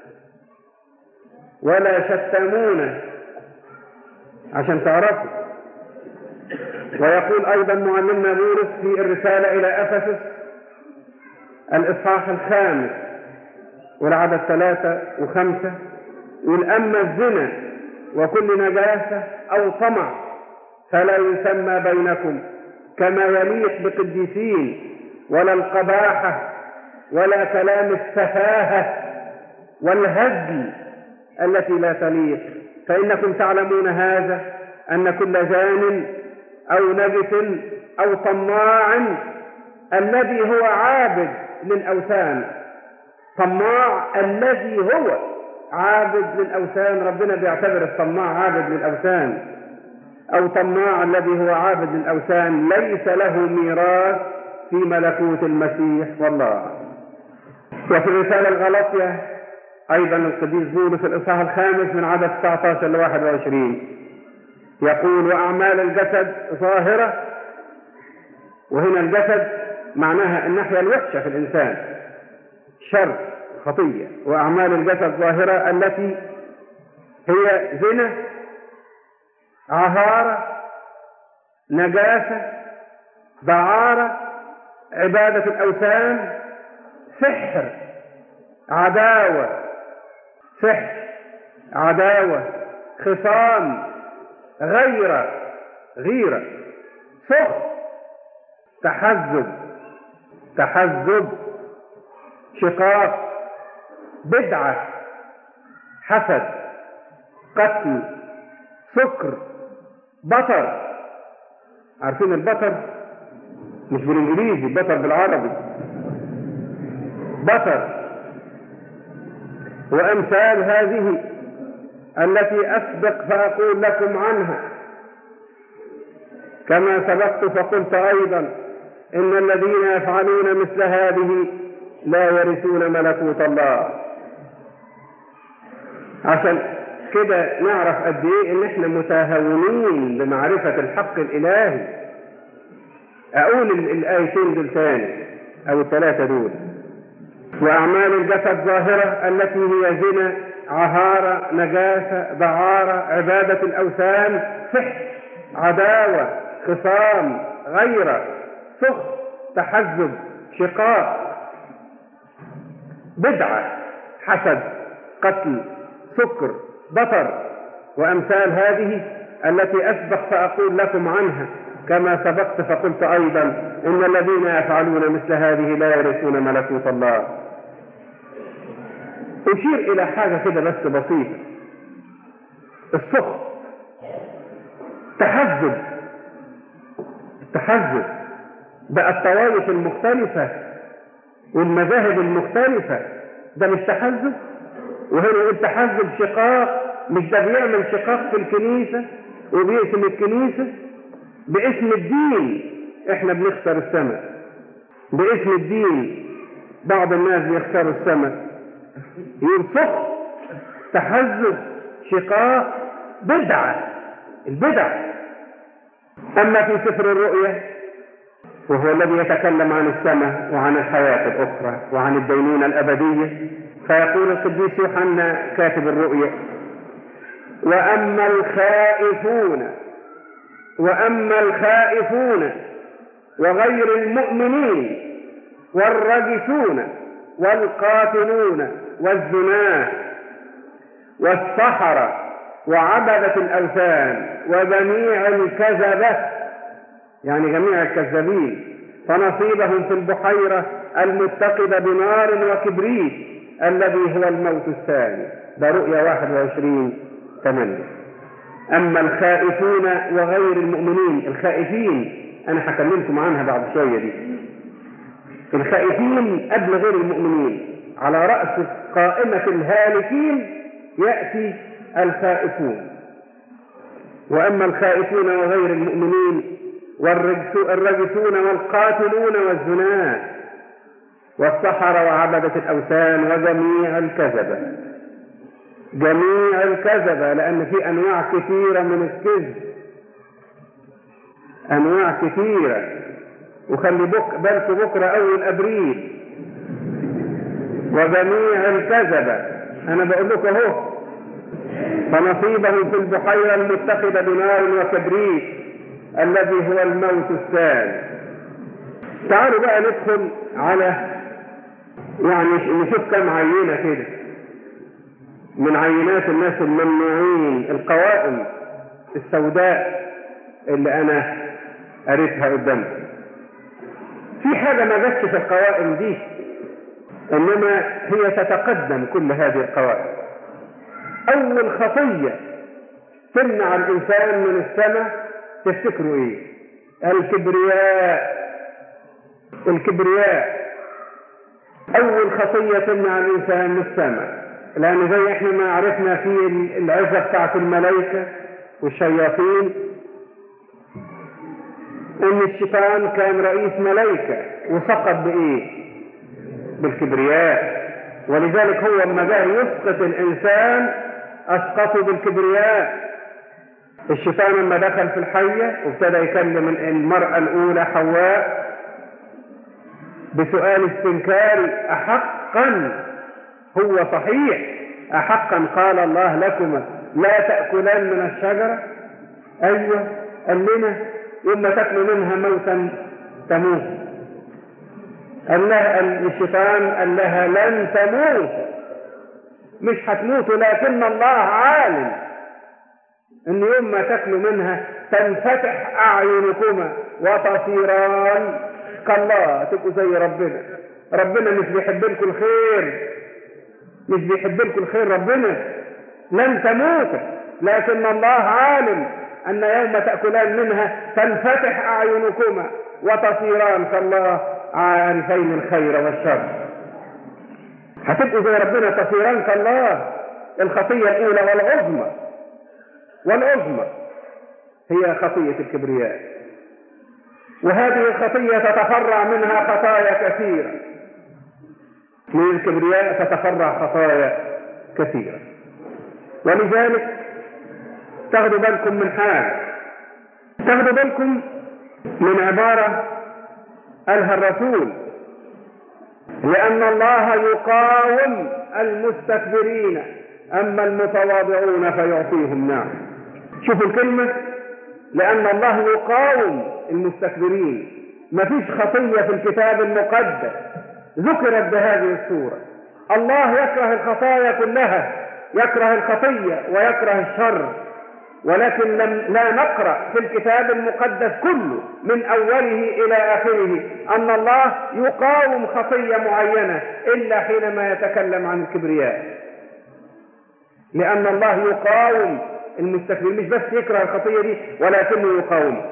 ولا شتامون عشان تعرفوا ويقول ايضا معلمنا بولس في الرساله الى افسس الاصحاح الخامس والعدد ثلاثة وخمسة يقول اما الزنا وكل نجاسة او طمع فلا يسمى بينكم كما يليق بقديسين ولا القباحة ولا كلام السفاهة والهزل التي لا تليق فإنكم تعلمون هذا أن كل زان أو نجس أو طماع الذي هو عابد للأوثان طماع الذي هو عابد للأوثان ربنا بيعتبر الطماع عابد للأوثان أو طماع الذي هو عابد للأوثان ليس له ميراث في ملكوت المسيح والله وفي الرسالة الغلطية أيضا القديس بولس الإصحاح الخامس من عدد 19 ل 21 يقول وأعمال الجسد ظاهرة وهنا الجسد معناها الناحية الوحشة في الإنسان شر خطية وأعمال الجسد ظاهرة التي هي زنا عهارة نجاسة دعارة عبادة الأوثان سحر عداوة سحر عداوة خصام غيرة غيرة سخط تحزب تحزب شقاق بدعة حسد قتل سكر بطر عارفين البطر مش بالانجليزي بطر بالعربي بطر وامثال هذه التي اسبق فاقول لكم عنها كما سبقت فقلت ايضا ان الذين يفعلون مثل هذه لا يرثون ملكوت الله عشان كده نعرف قد ايه ان احنا متهاونين بمعرفة الحق الالهي اقول الايتين دول تاني او الثلاثة دول واعمال الجسد ظاهرة التي هي زنا عهارة نجاسة دعارة عبادة الاوثان سحر عداوة خصام غيرة سخط تحزب شقاق بدعة حسد قتل سكر بطر وأمثال هذه التي أسبق فأقول لكم عنها كما سبقت فقلت أيضا إن الذين يفعلون مثل هذه لا يرثون ملكوت الله أشير إلى حاجة كده بس بسيطة السخط تحزب التحزب بقى الطوائف المختلفة والمذاهب المختلفة ده مش تحزب وهنا يقول تحزب شقاق مش ده بيعمل شقاق في الكنيسة وبيقسم الكنيسة باسم الدين احنا بنخسر السماء باسم الدين بعض الناس بيخسروا السماء ينفق تحزب شقاق بدعة البدع أما في سفر الرؤيا وهو الذي يتكلم عن السماء وعن الحياة الأخرى وعن الدينونة الأبدية فيقول القديس يوحنا كاتب الرؤيا وأما الخائفون وأما الخائفون وغير المؤمنين والرجسون والقاتلون والزناه والسحرة وعبدة الأوثان وجميع الكذبة يعني جميع الكذابين فنصيبهم في البحيرة المتقدة بنار وكبريت الذي هو الموت الثاني ده رؤيا 21 8 أما الخائفون وغير المؤمنين الخائفين أنا هكلمكم عنها بعد شوية دي الخائفين قبل غير المؤمنين على رأس قائمة الهالكين يأتي الخائفون وأما الخائفون وغير المؤمنين والرجسون والقاتلون والزناة والسحرة وعبدة الأوثان وجميع الكذبة جميع الكذبة لأن في أنواع كثيرة من الكذب أنواع كثيرة وخلي بك بالكم بكرة أول أبريل وجميع الكذبة أنا بقول لكم أهو فنصيبهم في البحيرة المتخذة بنار وكبريت الذي هو الموت الثاني تعالوا بقى ندخل على يعني نشوف كم عينة كده من عينات الناس الممنوعين القوائم السوداء اللي انا قريتها قدامكم في حاجة ما جاتش في القوائم دي انما هي تتقدم كل هذه القوائم اول خطية تمنع الانسان من السماء تفتكروا ايه الكبرياء الكبرياء اول خطية تمنع الانسان من السماء لان زي احنا ما عرفنا في العزة بتاعت الملائكة والشياطين ان الشيطان كان رئيس ملائكة وسقط بايه بالكبرياء ولذلك هو لما جاء يسقط الانسان اسقطه بالكبرياء الشيطان لما دخل في الحية وابتدى يكلم المرأة الأولى حواء بسؤال استنكاري أحقا هو صحيح أحقا قال الله لكما لا تأكلان من الشجرة أيوة قال لنا إما تأكلوا منها موتا تموت قال لها الشيطان قال لها لن تموت مش هتموتوا لكن الله عالم ان يوم ما تاكلوا منها تنفتح اعينكما وتصيران كالله تبقوا زي ربنا ربنا مش بيحب لكم الخير مش بيحب لكم الخير ربنا لن تموت لكن الله عالم ان يوم تاكلان منها تنفتح اعينكما وتصيران كالله عارفين الخير والشر هتبقوا زي ربنا تصيران كالله الخطية الأولى والعظمى والعظمى هي خطية الكبرياء وهذه الخطية تتفرع منها خطايا كثيرة من الكبرياء تتفرع خطايا كثيرة ولذلك تاخدوا بالكم من حاجة تاخدوا بالكم من عبارة قالها الرسول لأن الله يقاوم المستكبرين أما المتواضعون فيعطيهم نعم شوفوا الكلمة لأن الله يقاوم المستكبرين مفيش خطية في الكتاب المقدس ذكرت بهذه الصورة الله يكره الخطايا كلها يكره الخطية ويكره الشر ولكن لم لا نقرأ في الكتاب المقدس كله من أوله إلى آخره أن الله يقاوم خطية معينة إلا حينما يتكلم عن الكبرياء لأن الله يقاوم المستكبر مش بس يكره الخطية دي ولكنه يقاوم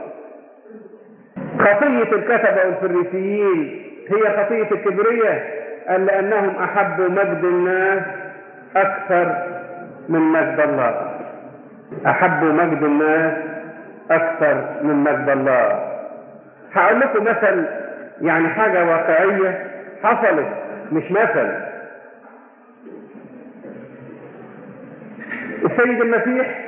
خطية الكتبة والفريسيين هي خطية الكبرية لأنهم أحبوا مجد الناس أكثر من مجد الله أحبوا مجد الناس أكثر من مجد الله هقول لكم مثل يعني حاجة واقعية حصلت مش مثل السيد المسيح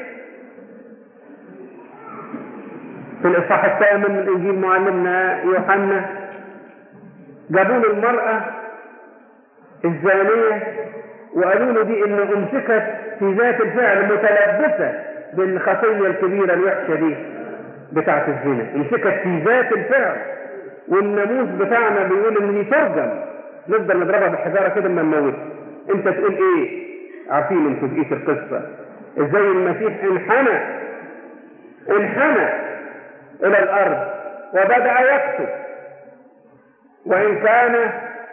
في الإصحاح الثامن من إنجيل معلمنا يوحنا جابوا له المرأة الزانية وقالوا له دي إن أمسكت في ذات الفعل متلبسة بالخطية الكبيرة الوحشة دي بتاعت الزنا امسكت في ذات الفعل والناموس بتاعنا بيقول ان دي ترجم نفضل نضربها بالحجارة كده اما نموت انت تقول ايه عارفين انتوا بقية القصة ازاي المسيح انحنى انحنى الى الارض وبدأ يكتب وان كان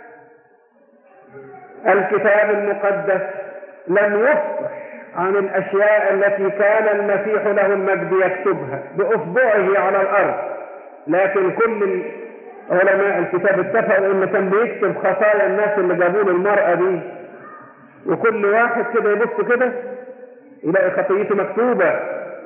الكتاب المقدس لم يفصح عن الأشياء التي كان المسيح له المجد يكتبها بأصبعه على الأرض لكن كل علماء الكتاب اتفقوا إنه كان بيكتب خطايا الناس اللي جابوا له المرأة دي وكل واحد كده يبص كده يلاقي خطيته مكتوبة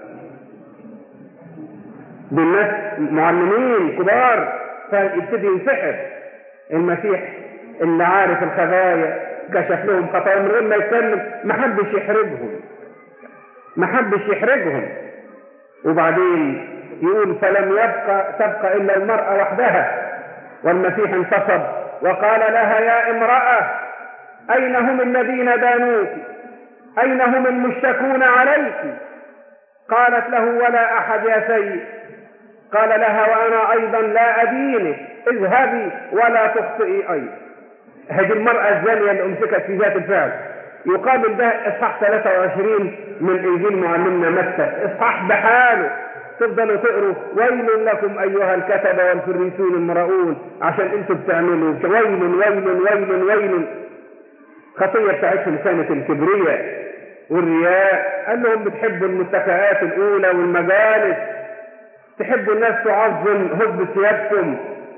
بالناس معلمين كبار فيبتدي ينسحب المسيح اللي عارف الخبايا كشف لهم خطايا من غير ما يتكلم ما حدش يحرجهم ما حدش يحرجهم وبعدين يقول فلم يبقى تبقى الا المرأة وحدها والمسيح انتصب وقال لها يا امرأة اين هم الذين دانوك اين هم المشتكون عليك قالت له ولا احد يا سيد قال لها وانا ايضا لا ادينك اذهبي ولا تخطئي ايضا هذه المرأة الزانية اللي أمسكت في ذات الفعل يقابل ده إصحاح 23 من إنجيل معلمنا متى إصحاح بحاله تفضلوا تقروا ويل لكم أيها الكتبة والفريسون المرؤون عشان أنتوا بتعملوا ويل ويل ويل ويل خطية بتاعتهم كانت الكبرياء والرياء قال لهم بتحبوا المتكئات الأولى والمجالس تحبوا الناس تعظم هب ثيابكم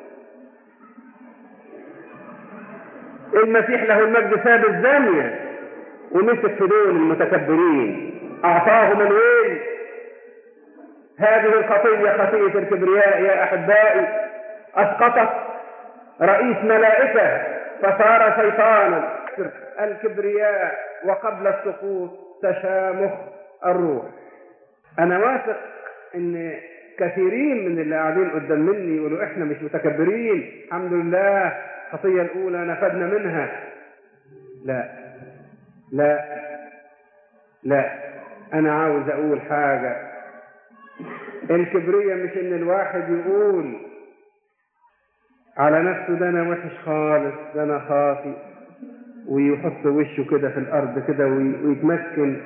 المسيح له المجد ساب الزانية ومسك في دول المتكبرين أعطاهم الويل هذه الخطية خطية الكبرياء يا أحبائي أسقطت رئيس ملائكة فصار شيطانا الكبرياء وقبل السقوط تشامخ الروح أنا واثق إن كثيرين من اللي قاعدين قدام مني يقولوا إحنا مش متكبرين الحمد لله الخطية الأولى نفدنا منها لا لا لا أنا عاوز أقول حاجة الكبرية مش إن الواحد يقول على نفسه ده أنا وحش خالص ده أنا خاطي ويحط وشه كده في الأرض كده ويتمكن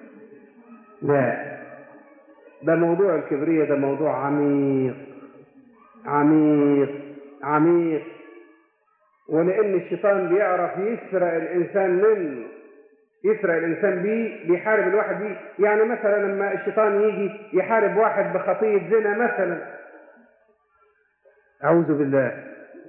لا ده موضوع الكبرية ده موضوع عميق عميق عميق ولأن الشيطان بيعرف يسرق الإنسان منه يسرق الإنسان بيه بيحارب الواحد بيه يعني مثلا لما الشيطان يجي يحارب واحد بخطية زنا مثلا أعوذ بالله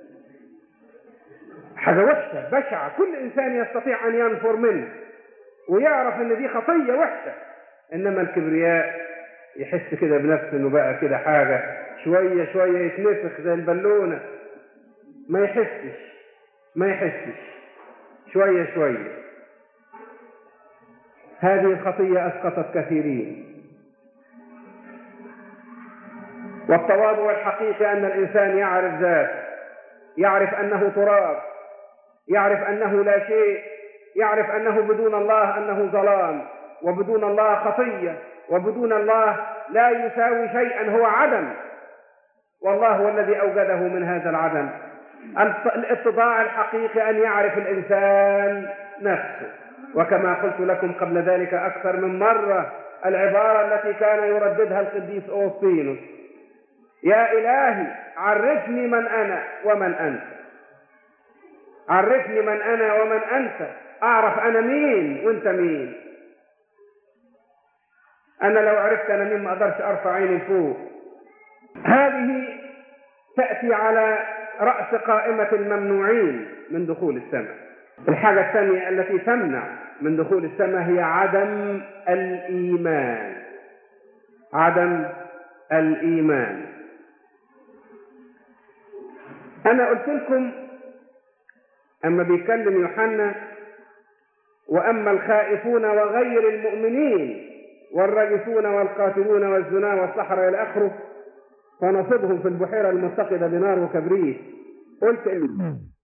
حاجة وحشة بشعة كل إنسان يستطيع أن ينفر منه ويعرف إن دي خطية وحشة إنما الكبرياء يحس كده بنفسه إنه بقى كده حاجة شوية شوية يتنفخ زي البالونة ما يحسش ما يحسش شوية شوية هذه الخطية أسقطت كثيرين والتواضع الحقيقي أن الإنسان يعرف ذاته يعرف أنه تراب يعرف أنه لا شيء يعرف أنه بدون الله أنه ظلام وبدون الله خطية وبدون الله لا يساوي شيئا هو عدم والله هو الذي أوجده من هذا العدم الاتضاع الحقيقي أن يعرف الإنسان نفسه وكما قلت لكم قبل ذلك أكثر من مرة العبارة التي كان يرددها القديس أوسطينوس يا إلهي عرفني من أنا ومن أنت عرفني من أنا ومن أنت أعرف أنا مين وأنت مين أنا لو عرفت أنا مين ما أقدرش أرفع عيني فوق هذه تأتي على رأس قائمة الممنوعين من دخول السماء الحاجة الثانية التي تمنع من دخول السماء هي عدم الإيمان عدم الإيمان أنا قلت لكم أما بيتكلم يوحنا وأما الخائفون وغير المؤمنين والراجفون والقاتلون والزنا والسحرة إلى آخره فنصبهم في البحيرة المتقدة بنار وكبريت قلت إيه؟